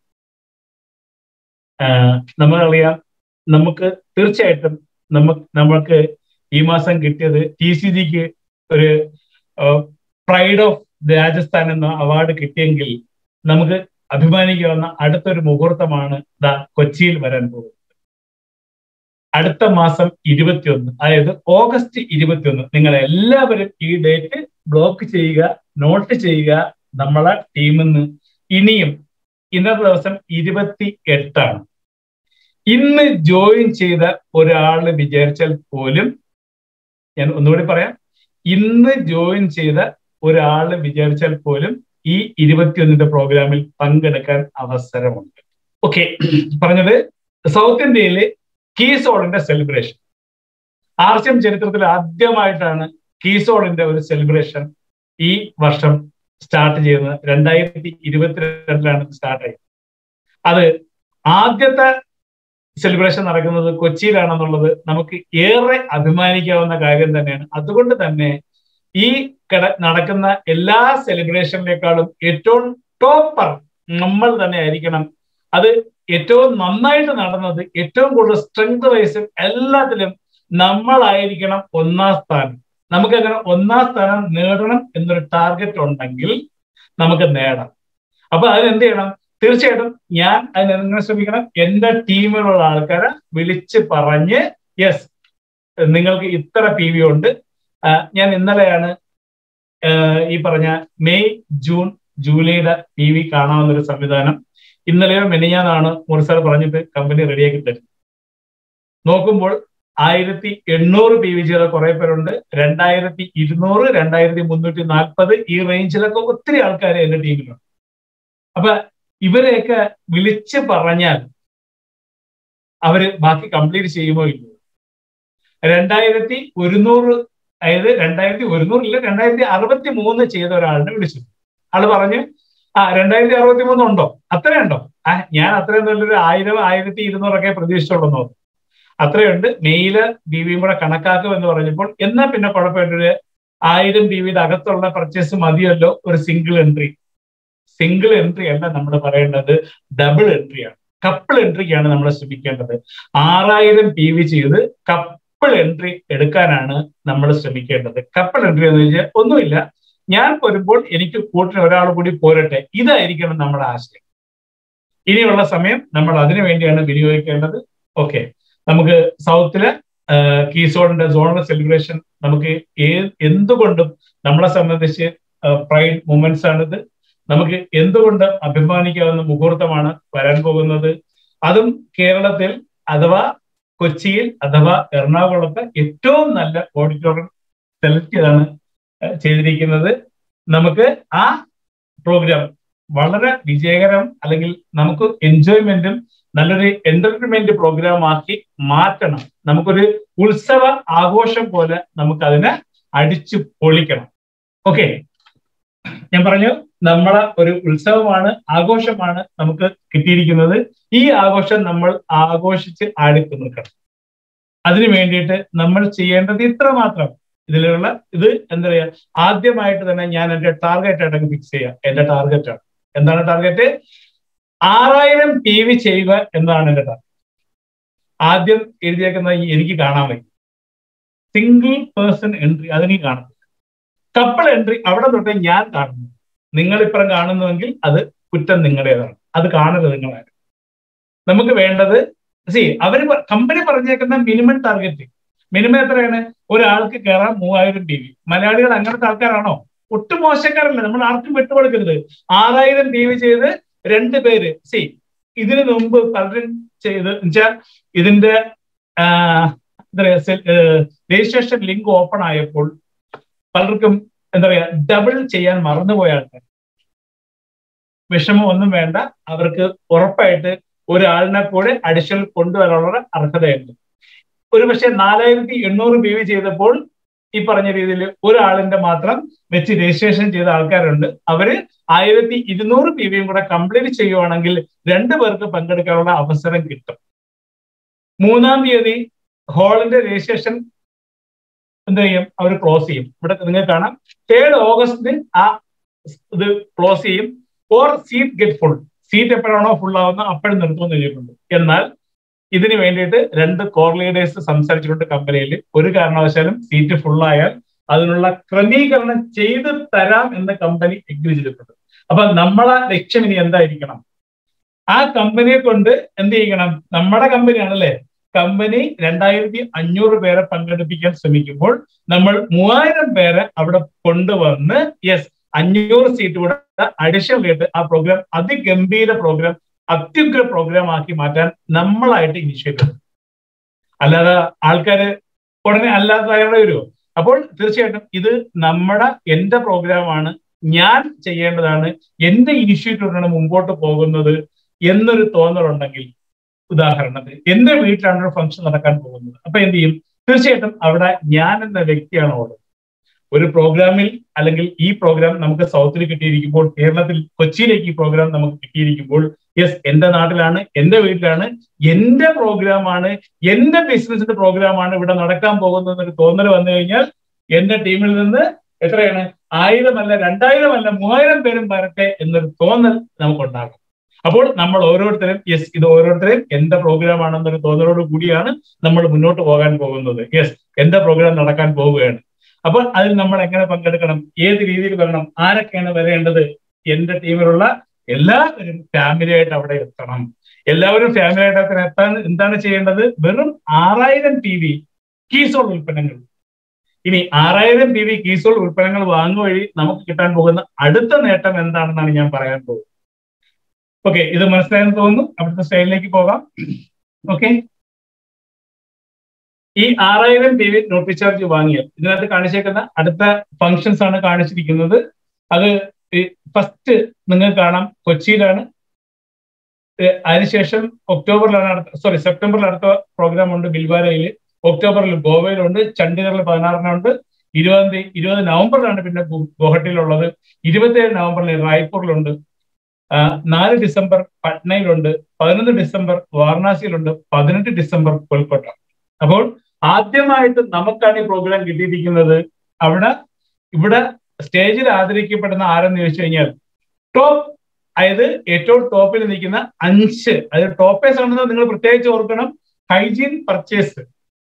നമ്മളറിയാം നമുക്ക് തീർച്ചയായിട്ടും നമുക്ക് നമുക്ക് ഈ മാസം കിട്ടിയത് ടി സി ജിക്ക് ഒരു പ്രൈഡ് ഓഫ് രാജസ്ഥാൻ എന്ന അവാർഡ് കിട്ടിയെങ്കിൽ നമുക്ക് അഭിമാനിക്കാവുന്ന അടുത്തൊരു മുഹൂർത്തമാണ് ദാ കൊച്ചിയിൽ വരാൻ പോകുന്നത് അടുത്ത മാസം ഇരുപത്തിയൊന്ന് അതായത് ഓഗസ്റ്റ് ഇരുപത്തിയൊന്ന് നിങ്ങൾ എല്ലാവരും ഈ ഡേറ്റ് ബ്ലോക്ക് ചെയ്യുക നോട്ട് ചെയ്യുക നമ്മളെ ടീമിൽ നിന്ന് ഇനിയും ഇന്നത്തെ ദിവസം ഇരുപത്തി എട്ടാണ് ഇന്ന് ജോയിൻ ചെയ്ത ഒരാൾ വിചാരിച്ചാൽ പോലും ഞാൻ ഒന്നുകൂടി പറയാം ഇന്ന് ജോയിൻ ചെയ്ത ഒരാൾ വിചാരിച്ചാൽ പോലും ഈ ഇരുപത്തിയൊന്നിന്റെ പ്രോഗ്രാമിൽ പങ്കെടുക്കാൻ അവസരമുണ്ട് ഓക്കെ പറഞ്ഞത് സൗത്ത് ഇന്ത്യയിലെ കീസോളിന്റെ സെലിബ്രേഷൻ ആർ സി എം ചരിത്രത്തിൽ ആദ്യമായിട്ടാണ് കീസോളിന്റെ ഒരു സെലിബ്രേഷൻ ഈ വർഷം സ്റ്റാർട്ട് ചെയ്യുന്നത് രണ്ടായിരത്തി ഇരുപത്തിരണ്ടിലാണ് സ്റ്റാർട്ട് ആയത് അത് ആദ്യത്തെ സെലിബ്രേഷൻ നടക്കുന്നത് കൊച്ചിയിലാണെന്നുള്ളത് നമുക്ക് ഏറെ അഭിമാനിക്കാവുന്ന കാര്യം തന്നെയാണ് അതുകൊണ്ട് തന്നെ ഈ കട നടക്കുന്ന എല്ലാ സെലിബ്രേഷനിലേക്കാളും ഏറ്റവും ടോപ്പർ നമ്മൾ തന്നെ ആയിരിക്കണം അത് ഏറ്റവും നന്നായിട്ട് നടന്നത് ഏറ്റവും കൂടുതൽ സ്ട്രെങ്ത് വൈസ് എല്ലാത്തിലും നമ്മളായിരിക്കണം ഒന്നാം സ്ഥാനം നമുക്ക് അങ്ങനെ ഒന്നാം സ്ഥാനം നേടണം എന്നൊരു ടാർഗറ്റ് ഉണ്ടെങ്കിൽ നമുക്ക് നേടാം അപ്പൊ അതിന് എന്ത് ചെയ്യണം തീർച്ചയായിട്ടും ഞാൻ അതിന് എങ്ങനെ ശ്രമിക്കണം എന്റെ ടീമിലുള്ള ആൾക്കാരെ വിളിച്ച് പറഞ്ഞ് യെസ് നിങ്ങൾക്ക് ഇത്ര പി വി ഉണ്ട് ഞാൻ ഇന്നലെയാണ് ഈ പറഞ്ഞ മെയ് ജൂൺ ജൂലൈയുടെ പി വി കാണാവുന്നൊരു സംവിധാനം ഇന്നലെയോ മെനിഞ്ഞാന്നാണ് മുറിസാർ പറഞ്ഞിട്ട് കമ്പനി റെഡിയാക്കി തരും നോക്കുമ്പോൾ ആയിരത്തി എണ്ണൂറ് പി വി ജിയുടെ കുറെ പേരുണ്ട് രണ്ടായിരത്തി ഇരുന്നൂറ് രണ്ടായിരത്തി മുന്നൂറ്റി നാൽപ്പത് ഈ റേഞ്ചിലൊക്കെ ഒത്തിരി ആൾക്കാർ എന്റെ ടീമിലുണ്ട് അപ്പൊ ഇവരെയൊക്കെ വിളിച്ച് പറഞ്ഞാൽ അവര് ബാക്കി കംപ്ലീറ്റ് ചെയ്യുമോ ഇല്ലയോ രണ്ടായിരത്തി ഒരുന്നൂറ് അതായത് രണ്ടായിരത്തി ഒരുന്നൂറില്ല രണ്ടായിരത്തി അറുപത്തി മൂന്ന് ചെയ്ത ഒരാളിനെ വിളിച്ചു ആള് പറഞ്ഞു ആ രണ്ടായിരത്തി അറുപത്തി മൂന്ന് ഉണ്ടോ അത്രയുണ്ടോ ആ ഞാൻ അത്രയും നല്ലൊരു ആയിരം ആയിരത്തി ഇരുന്നൂറൊക്കെ പ്രതീക്ഷിച്ചുള്ളൂ നോക്കും അത്രയുണ്ട് മെയില് ബി വിയും കൂടെ കണക്കാക്കും എന്ന് പറഞ്ഞപ്പോൾ എന്നാ പിന്നെ കുഴപ്പമില്ലൊരു ആയിരം ബി വിയുടെ അകത്തുള്ള പർച്ചേസ് മതിയല്ലോ ഒരു സിംഗിൾ എൻട്രി സിംഗിൾ എൻട്രി അല്ല നമ്മൾ പറയേണ്ടത് ഡബിൾ എൻട്രിയാണ് കപ്പിൾ എൻട്രിക്കാണ് നമ്മൾ ശ്രമിക്കേണ്ടത് ആറായിരം പി വി ചെയ്ത് കപ്പിൾ എൻട്രി എടുക്കാനാണ് നമ്മൾ ശ്രമിക്കേണ്ടത് കപ്പിൾ എൻട്രി എന്ന് വെച്ചാൽ ഒന്നുമില്ല ഞാൻ വരുമ്പോൾ എനിക്ക് കൂട്ടിന് ഒരാൾ കൂടി പോരട്ടെ ഇതായിരിക്കണം നമ്മുടെ ആശയം ഇനിയുള്ള സമയം നമ്മൾ അതിനു വേണ്ടിയാണ് വിനിയോഗിക്കേണ്ടത് ഓക്കെ നമുക്ക് സൗത്തിലെ കീസോണിന്റെ സോണൽ സെലിബ്രേഷൻ നമുക്ക് എന്തുകൊണ്ടും നമ്മളെ സംബന്ധിച്ച് പ്രൈഡ് മൂമെന്റ്സ് ആണിത് നമുക്ക് എന്തുകൊണ്ട് അഭിമാനിക്കാവുന്ന മുഹൂർത്തമാണ് വരാൻ പോകുന്നത് അതും കേരളത്തിൽ അഥവാ കൊച്ചിയിൽ അഥവാ എറണാകുളത്ത് ഏറ്റവും നല്ല ഓഡിറ്റോറിയം സെലക്ട് ചെയ്താണ് ചെയ്തിരിക്കുന്നത് നമുക്ക് ആ പ്രോഗ്രാം വളരെ വിജയകരം അല്ലെങ്കിൽ നമുക്ക് എൻജോയ്മെന്റും നല്ലൊരു എന്റർടൈൻമെന്റ് പ്രോഗ്രാം ആക്കി മാറ്റണം നമുക്കൊരു ഉത്സവ ആഘോഷം പോലെ നമുക്ക് അതിനെ അടിച്ചു പൊളിക്കണം ഓക്കെ ഞാൻ പറഞ്ഞു നമ്മളെ ഒരു ഉത്സവമാണ് ആഘോഷമാണ് നമുക്ക് കിട്ടിയിരിക്കുന്നത് ഈ ആഘോഷം നമ്മൾ ആഘോഷിച്ച് ആടിത്തു നിൽക്കണം അതിനു വേണ്ടിയിട്ട് നമ്മൾ ചെയ്യേണ്ടത് ഇത്ര മാത്രം ഇതിലുള്ള ഇത് എന്താ പറയാ ആദ്യമായിട്ട് തന്നെ ഞാൻ എന്റെ ടാർഗറ്റ് ആയിട്ട് ഫിക്സ് ചെയ്യാം എന്റെ ടാർഗറ്റ് ആണ് എന്താണ് ടാർഗറ്റ് ആറായിരം പി വി ചെയ്യുക എന്നതാണ് എന്റെ ടാർഗറ്റ് ആദ്യം എഴുതിയേക്കുന്നത് എനിക്ക് കാണാൻ വയ്ക്കും സിംഗിൾ പേഴ്സൺ എൻട്രി അതെനിക്ക് കാണത്തില്ല കപ്പിൾ എൻട്രി അവിടെ തൊട്ടേ ഞാൻ കാണുന്നു നിങ്ങൾ ഇപ്പുറം കാണുന്നുവെങ്കിൽ അത് കുറ്റം നിങ്ങളുടേതാണ് അത് കാണരുത് നിങ്ങളാരും നമുക്ക് വേണ്ടത് സി അവര് കമ്പനി പറഞ്ഞേക്കുന്ന മിനിമം ടാർഗറ്റ് മിനിമം എത്രയാണ് ഒരാൾക്ക് കയറാൻ മൂവായിരം ടി വി മലയാളികൾ അങ്ങനത്തെ ആൾക്കാരാണോ ഒട്ടും മോശക്കാരല്ല നമ്മൾ ആർക്കും വിട്ടുകൊടുക്കരുത് ആറായിരം ടി വി ചെയ്ത് രണ്ട് പേര് സി ഇതിനു മുമ്പ് പലരും ചെയ്ത് വെച്ചാൽ ഇതിന്റെ എന്താ പറയാ രജിസ്ട്രേഷൻ ലിങ്ക് ഓപ്പൺ ആയപ്പോൾ പലർക്കും എന്താ പറയാ ഡബിൾ ചെയ്യാൻ മറന്നുപോയ ആൾക്കാർ വിഷമം ഒന്നും വേണ്ട അവർക്ക് ഉറപ്പായിട്ട് ഒരാളിനെ കൂടെ അഡീഷണൽ കൊണ്ടുവരാനുള്ള അർഹതയുണ്ട് ഒരു പക്ഷെ നാലായിരത്തി എണ്ണൂറ് ബി വി ചെയ്തപ്പോൾ ഈ പറഞ്ഞ രീതിയിൽ ഒരാളിന്റെ മാത്രം വെച്ച് രജിസ്ട്രേഷൻ ചെയ്ത ആൾക്കാരുണ്ട് അവര് ആയിരത്തി ഇരുന്നൂറ് പി വിയും കൂടെ കംപ്ലീറ്റ് ചെയ്യുവാണെങ്കിൽ രണ്ടു പേർക്ക് പങ്കെടുക്കാനുള്ള അവസരം കിട്ടും മൂന്നാം തീയതി ഹോളിന്റെ രജിസ്ട്രേഷൻ എന്ത് ചെയ്യും അവർ ക്ലോസ് ചെയ്യും ഇവിടെ നിങ്ങൾക്ക് കാണാം തേർഡ് ഓഗസ്റ്റിന് ആ ഇത് ക്ലോസ് ചെയ്യും or seat get full seat എപ്പോഴാണോ ഫുൾ ആവുന്നത് അപ്പോഴും നിർത്തുമെന്ന് എഴുതിയിട്ടുണ്ട് എന്നാൽ ഇതിനു വേണ്ടിയിട്ട് രണ്ട് കോർ ലീഡേഴ്സ് സംസാരിച്ചിട്ടുണ്ട് കമ്പനിയിൽ ഒരു കാരണവശാലും സീറ്റ് ഫുള്ളായാൽ അതിനുള്ള ക്രമീകരണം ചെയ്തു തരാം എന്ന് കമ്പനി എഗ്രി ചെയ്തിട്ടുണ്ട് അപ്പൊ നമ്മളെ ലക്ഷ്യം ഇനി എന്തായിരിക്കണം ആ കമ്പനിയെ കൊണ്ട് എന്ത് ചെയ്യണം നമ്മുടെ കമ്പനിയാണല്ലേ കമ്പനി രണ്ടായിരത്തി അഞ്ഞൂറ് പേരെ പങ്കെടുപ്പിക്കാൻ ശ്രമിക്കുമ്പോൾ നമ്മൾ മൂവായിരം പേരെ അവിടെ കൊണ്ടുവന്ന് യെസ് അഞ്ഞൂറ് സീറ്റ് കൂടെ അഡീഷണൽ ആയിട്ട് ആ പ്രോഗ്രാം അതിഗംഭീര പ്രോഗ്രാം അത്യുഗ്ര പ്രോഗ്രാം ആക്കി മാറ്റാൻ നമ്മളായിട്ട് ഇനിഷ്യേറ്റ് എടുക്കും അല്ലാതെ ആൾക്കാര് ഉടനെ അല്ലാതെ തയ്യാറായി വരുമോ അപ്പോൾ തീർച്ചയായിട്ടും ഇത് നമ്മുടെ എന്റെ പ്രോഗ്രാമാണ് ഞാൻ ചെയ്യേണ്ടതാണ് എന്റെ ഇനിഷ്യേറ്റീവിനാണ് മുമ്പോട്ട് പോകുന്നത് എന്നൊരു തോന്നലുണ്ടെങ്കിൽ ഉദാഹരണത്തിന് എന്റെ വീട്ടിലാണ് ഒരു ഫംഗ്ഷൻ നടക്കാൻ പോകുന്നത് അപ്പൊ എന്ത് ചെയ്യും തീർച്ചയായിട്ടും അവിടെ ഞാൻ എന്ന വ്യക്തിയാണ് ഉള്ളത് ഒരു പ്രോഗ്രാമിൽ അല്ലെങ്കിൽ ഈ പ്രോഗ്രാം നമുക്ക് സൗത്തിൽ കിട്ടിയിരിക്കുമ്പോൾ കേരളത്തിൽ കൊച്ചിയിലേക്ക് ഈ പ്രോഗ്രാം നമുക്ക് കിട്ടിയിരിക്കുമ്പോൾ യെസ് എന്റെ നാട്ടിലാണ് എന്റെ വീട്ടിലാണ് എന്റെ പ്രോഗ്രാമാണ് എന്റെ ബിസിനസിന്റെ പ്രോഗ്രാമാണ് ഇവിടെ നടക്കാൻ പോകുന്നത് എന്നൊരു തോന്നൽ വന്നു കഴിഞ്ഞാൽ എന്റെ ടീമിൽ നിന്ന് എത്രയാണ് ആയിരമല്ല രണ്ടായിരമല്ല മൂവായിരം പേരും വരട്ടെ എന്നൊരു തോന്നൽ നമുക്കുണ്ടാകും അപ്പോൾ നമ്മൾ ഓരോരുത്തരും യെസ് ഇത് ഓരോരുത്തരും എന്റെ പ്രോഗ്രാം ആണെന്നൊരു തോന്നലോട് കൂടിയാണ് നമ്മൾ മുന്നോട്ട് പോകാൻ പോകുന്നത് യെസ് എന്റെ പ്രോഗ്രാം നടക്കാൻ പോവുകയാണ് അപ്പോൾ അതിൽ നമ്മൾ എങ്ങനെ പങ്കെടുക്കണം ഏത് രീതിയിൽ വരണം ആരൊക്കെയാണ് വരേണ്ടത് എന്റെ ടീമിലുള്ള എല്ലാവരും ഫാമിലി ആയിട്ട് അവിടെ എത്തണം എല്ലാവരും ഫാമിലി ആയിട്ട് എത്താൻ എന്താണ് ചെയ്യേണ്ടത് വെറും ആറായിരം ടി വി കീസോൾ ഉൽപ്പന്നങ്ങൾ ഇനി ആറായിരം ടി വി കീസോൾ ഉൽപ്പന്നങ്ങൾ വാങ്ങുക വഴി നമുക്ക് കിട്ടാൻ പോകുന്ന അടുത്ത നേട്ടം എന്താണെന്നാണ് ഞാൻ പറയാൻ പോകുന്നത് ഓക്കെ ഇത് മനസ്സിലായെന്ന് തോന്നുന്നു അവിടുത്തെ സ്റ്റൈലിലേക്ക് പോകാം ഓക്കെ ഈ ആറായിരം ടി വി നോട്ട് ചാർജ് വാങ്ങിയാൽ ഇതിനകത്ത് കാണിച്ചേക്കുന്ന അടുത്ത ഫങ്ഷൻസ് ആണ് കാണിച്ചിരിക്കുന്നത് അത് ഫസ്റ്റ് നിങ്ങൾക്ക് കാണാം കൊച്ചിയിലാണ് അതിനുശേഷം ഒക്ടോബറിലാണ് അടുത്ത സോറി സെപ്റ്റംബറിൽ അടുത്ത പ്രോഗ്രാം ഉണ്ട് ബിൽവാരയിൽ ഒക്ടോബറിൽ ഗോവയിലുണ്ട് ചണ്ഡീഗറിൽ പതിനാറിനുണ്ട് ഇരുപതാം തീയതി ഇരുപത് നവംബറിലാണ് പിന്നെ ഗുവാഹട്ടിയിലുള്ളത് ഇരുപത്തിയേഴ് നവംബറിൽ റായ്പൂരിലുണ്ട് നാല് ഡിസംബർ പട്നയിലുണ്ട് പതിനൊന്ന് ഡിസംബർ വാരണാസിയിലുണ്ട് പതിനെട്ട് ഡിസംബർ കൊൽക്കത്ത അപ്പോൾ ആദ്യമായിട്ട് നമുക്കാണ് ഈ പ്രോഗ്രാം കിട്ടിയിരിക്കുന്നത് അവിടെ ഇവിടെ സ്റ്റേജിൽ ആദരിക്കപ്പെടുന്ന ആരെന്ന് ചോദിച്ചു കഴിഞ്ഞാൽ ടോപ്പ് അതായത് ഏറ്റവും ടോപ്പിൽ നിൽക്കുന്ന അഞ്ച് അതായത് ടോപ്പേഴ്സ് ആണെന്ന് നിങ്ങൾ പ്രത്യേകിച്ച് ഓർക്കണം ഹൈജീൻ പർച്ചേസ്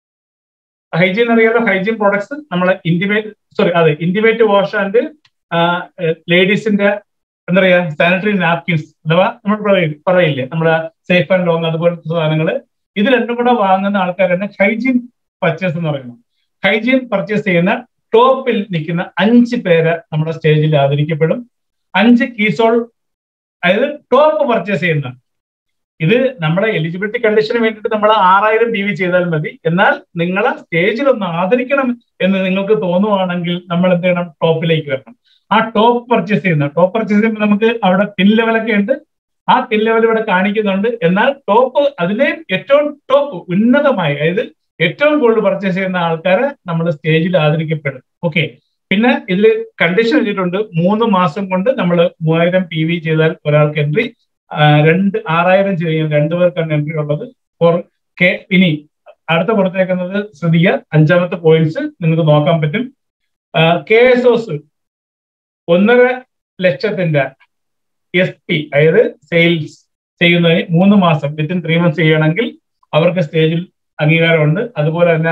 ഹൈജീൻ അറിയാലോ ഹൈജീൻ പ്രോഡക്ട്സ് നമ്മളെ ഇന്റിമേറ്റ് സോറി അതെ ഇന്റിമേറ്റ് വാഷ് ആൻഡ് ലേഡീസിന്റെ എന്താ പറയാ സാനിറ്ററി നാപ്കിൻസ് അഥവാ നമ്മൾ പറയില്ലേ നമ്മുടെ സേഫ് ആൻഡ് ലോങ് അതുപോലത്തെ സാധനങ്ങൾ ഇത് രണ്ടും കൂടെ വാങ്ങുന്ന ആൾക്കാരാണ് ഹൈജീൻ പർച്ചേസ് എന്ന് പറയുന്നത് ഹൈജീൻ പർച്ചേസ് ചെയ്യുന്ന ടോപ്പിൽ നിൽക്കുന്ന അഞ്ച് പേര് നമ്മുടെ സ്റ്റേജിൽ ആദരിക്കപ്പെടും അഞ്ച് കീസോൾ അതായത് ടോപ്പ് പർച്ചേസ് ചെയ്യുന്ന ഇത് നമ്മുടെ എലിജിബിലിറ്റി കണ്ടീഷന് വേണ്ടിയിട്ട് നമ്മൾ ആറായിരം ടി വി ചെയ്താൽ മതി എന്നാൽ നിങ്ങളെ സ്റ്റേജിൽ ഒന്ന് ആദരിക്കണം എന്ന് നിങ്ങൾക്ക് തോന്നുവാണെങ്കിൽ നമ്മൾ എന്ത് ചെയ്യണം ടോപ്പിലേക്ക് വരണം ആ ടോപ്പ് പർച്ചേസ് ചെയ്യുന്ന ടോപ്പ് പർച്ചേസ് ചെയ്യുമ്പോൾ നമുക്ക് അവിടെ പിൻ ലെവലൊക്കെ ഉണ്ട് ആ പിൻ ലെവൽ ഇവിടെ കാണിക്കുന്നുണ്ട് എന്നാൽ ടോപ്പ് അതിലെ ഏറ്റവും ടോപ്പ് ഉന്നതമായി അതായത് ഏറ്റവും കൂടുതൽ പർച്ചേസ് ചെയ്യുന്ന ആൾക്കാരെ നമ്മൾ സ്റ്റേജിൽ ആദരിക്കപ്പെടും ഓക്കെ പിന്നെ ഇതിൽ കണ്ടീഷൻ വെച്ചിട്ടുണ്ട് മൂന്ന് മാസം കൊണ്ട് നമ്മൾ മൂവായിരം പി വി ചെയ്താൽ ഒരാൾക്ക് എൻട്രി രണ്ട് ആറായിരം ചെയ്യും രണ്ടുപേർക്കാണ് എൻട്രി ഉള്ളത് ഫോർ കെ ഇനി അടുത്ത കൊടുത്തേക്കുന്നത് ശ്രദ്ധിക്കുക അഞ്ചാമത്തെ പോയിന്റ്സ് നിങ്ങൾക്ക് നോക്കാൻ പറ്റും കെ എസ് ഒസ് ഒന്നര ലക്ഷത്തിന്റെ എസ് പി അതായത് സെയിൽസ് ചെയ്യുന്നതിന് മൂന്ന് മാസം വിത്തിൻ ത്രീ മന്ത്സ് ചെയ്യണമെങ്കിൽ അവർക്ക് സ്റ്റേജിൽ അംഗീകാരമുണ്ട് അതുപോലെ തന്നെ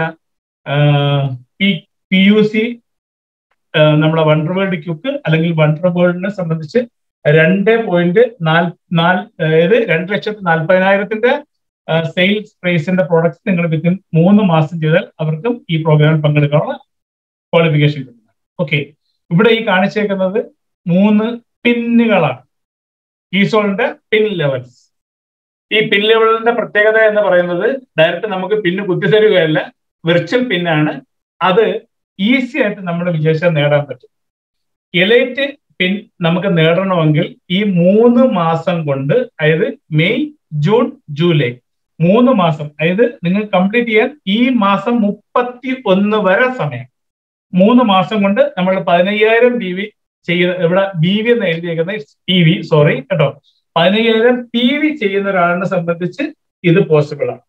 പി പി യു സി നമ്മളെ വണ്ടർ വേൾഡ് ക്യുക്ക് അല്ലെങ്കിൽ വണ്ടർ വേൾഡിനെ സംബന്ധിച്ച് രണ്ട് പോയിന്റ് നാല് നാല് അതായത് രണ്ട് ലക്ഷത്തി നാൽപ്പതിനായിരത്തിന്റെ സെയിൽസ് പ്രൈസിന്റെ പ്രോഡക്ട്സ് നിങ്ങൾ വിത്തിൻ മൂന്ന് മാസം ചെയ്താൽ അവർക്കും ഈ പ്രോഗ്രാമിൽ പങ്കെടുക്കാനുള്ള ക്വാളിഫിക്കേഷൻ കിട്ടുന്നത് ഓക്കെ ഇവിടെ ഈ കാണിച്ചേക്കുന്നത് മൂന്ന് പിന്നുകളാണ് കീസോളിന്റെ പിൻ ലെവൽസ് ഈ പിൻ ലെവലിന്റെ പ്രത്യേകത എന്ന് പറയുന്നത് ഡയറക്റ്റ് നമുക്ക് പിന്ന് കുത്തിത്തരുകയല്ല വിർച്വൽ പിന്നാണ് അത് ഈസി ആയിട്ട് നമ്മൾ വിജയിച്ചാൽ നേടാൻ പറ്റും എലൈറ്റ് പിൻ നമുക്ക് നേടണമെങ്കിൽ ഈ മൂന്ന് മാസം കൊണ്ട് അതായത് മെയ് ജൂൺ ജൂലൈ മൂന്ന് മാസം അതായത് നിങ്ങൾ കംപ്ലീറ്റ് ചെയ്യാൻ ഈ മാസം മുപ്പത്തി ഒന്ന് വരെ സമയം മൂന്ന് മാസം കൊണ്ട് നമ്മൾ പതിനയ്യായിരം ബി വി ചെയ്യുന്ന ഇവിടെ ബി വി എന്ന് എഴുതിയേക്കുന്ന പി വി സോറി കേട്ടോ പതിനയ്യായിരം പി വി ചെയ്യുന്ന ഒരാളിനെ സംബന്ധിച്ച് ഇത് പോസിബിൾ ആണ്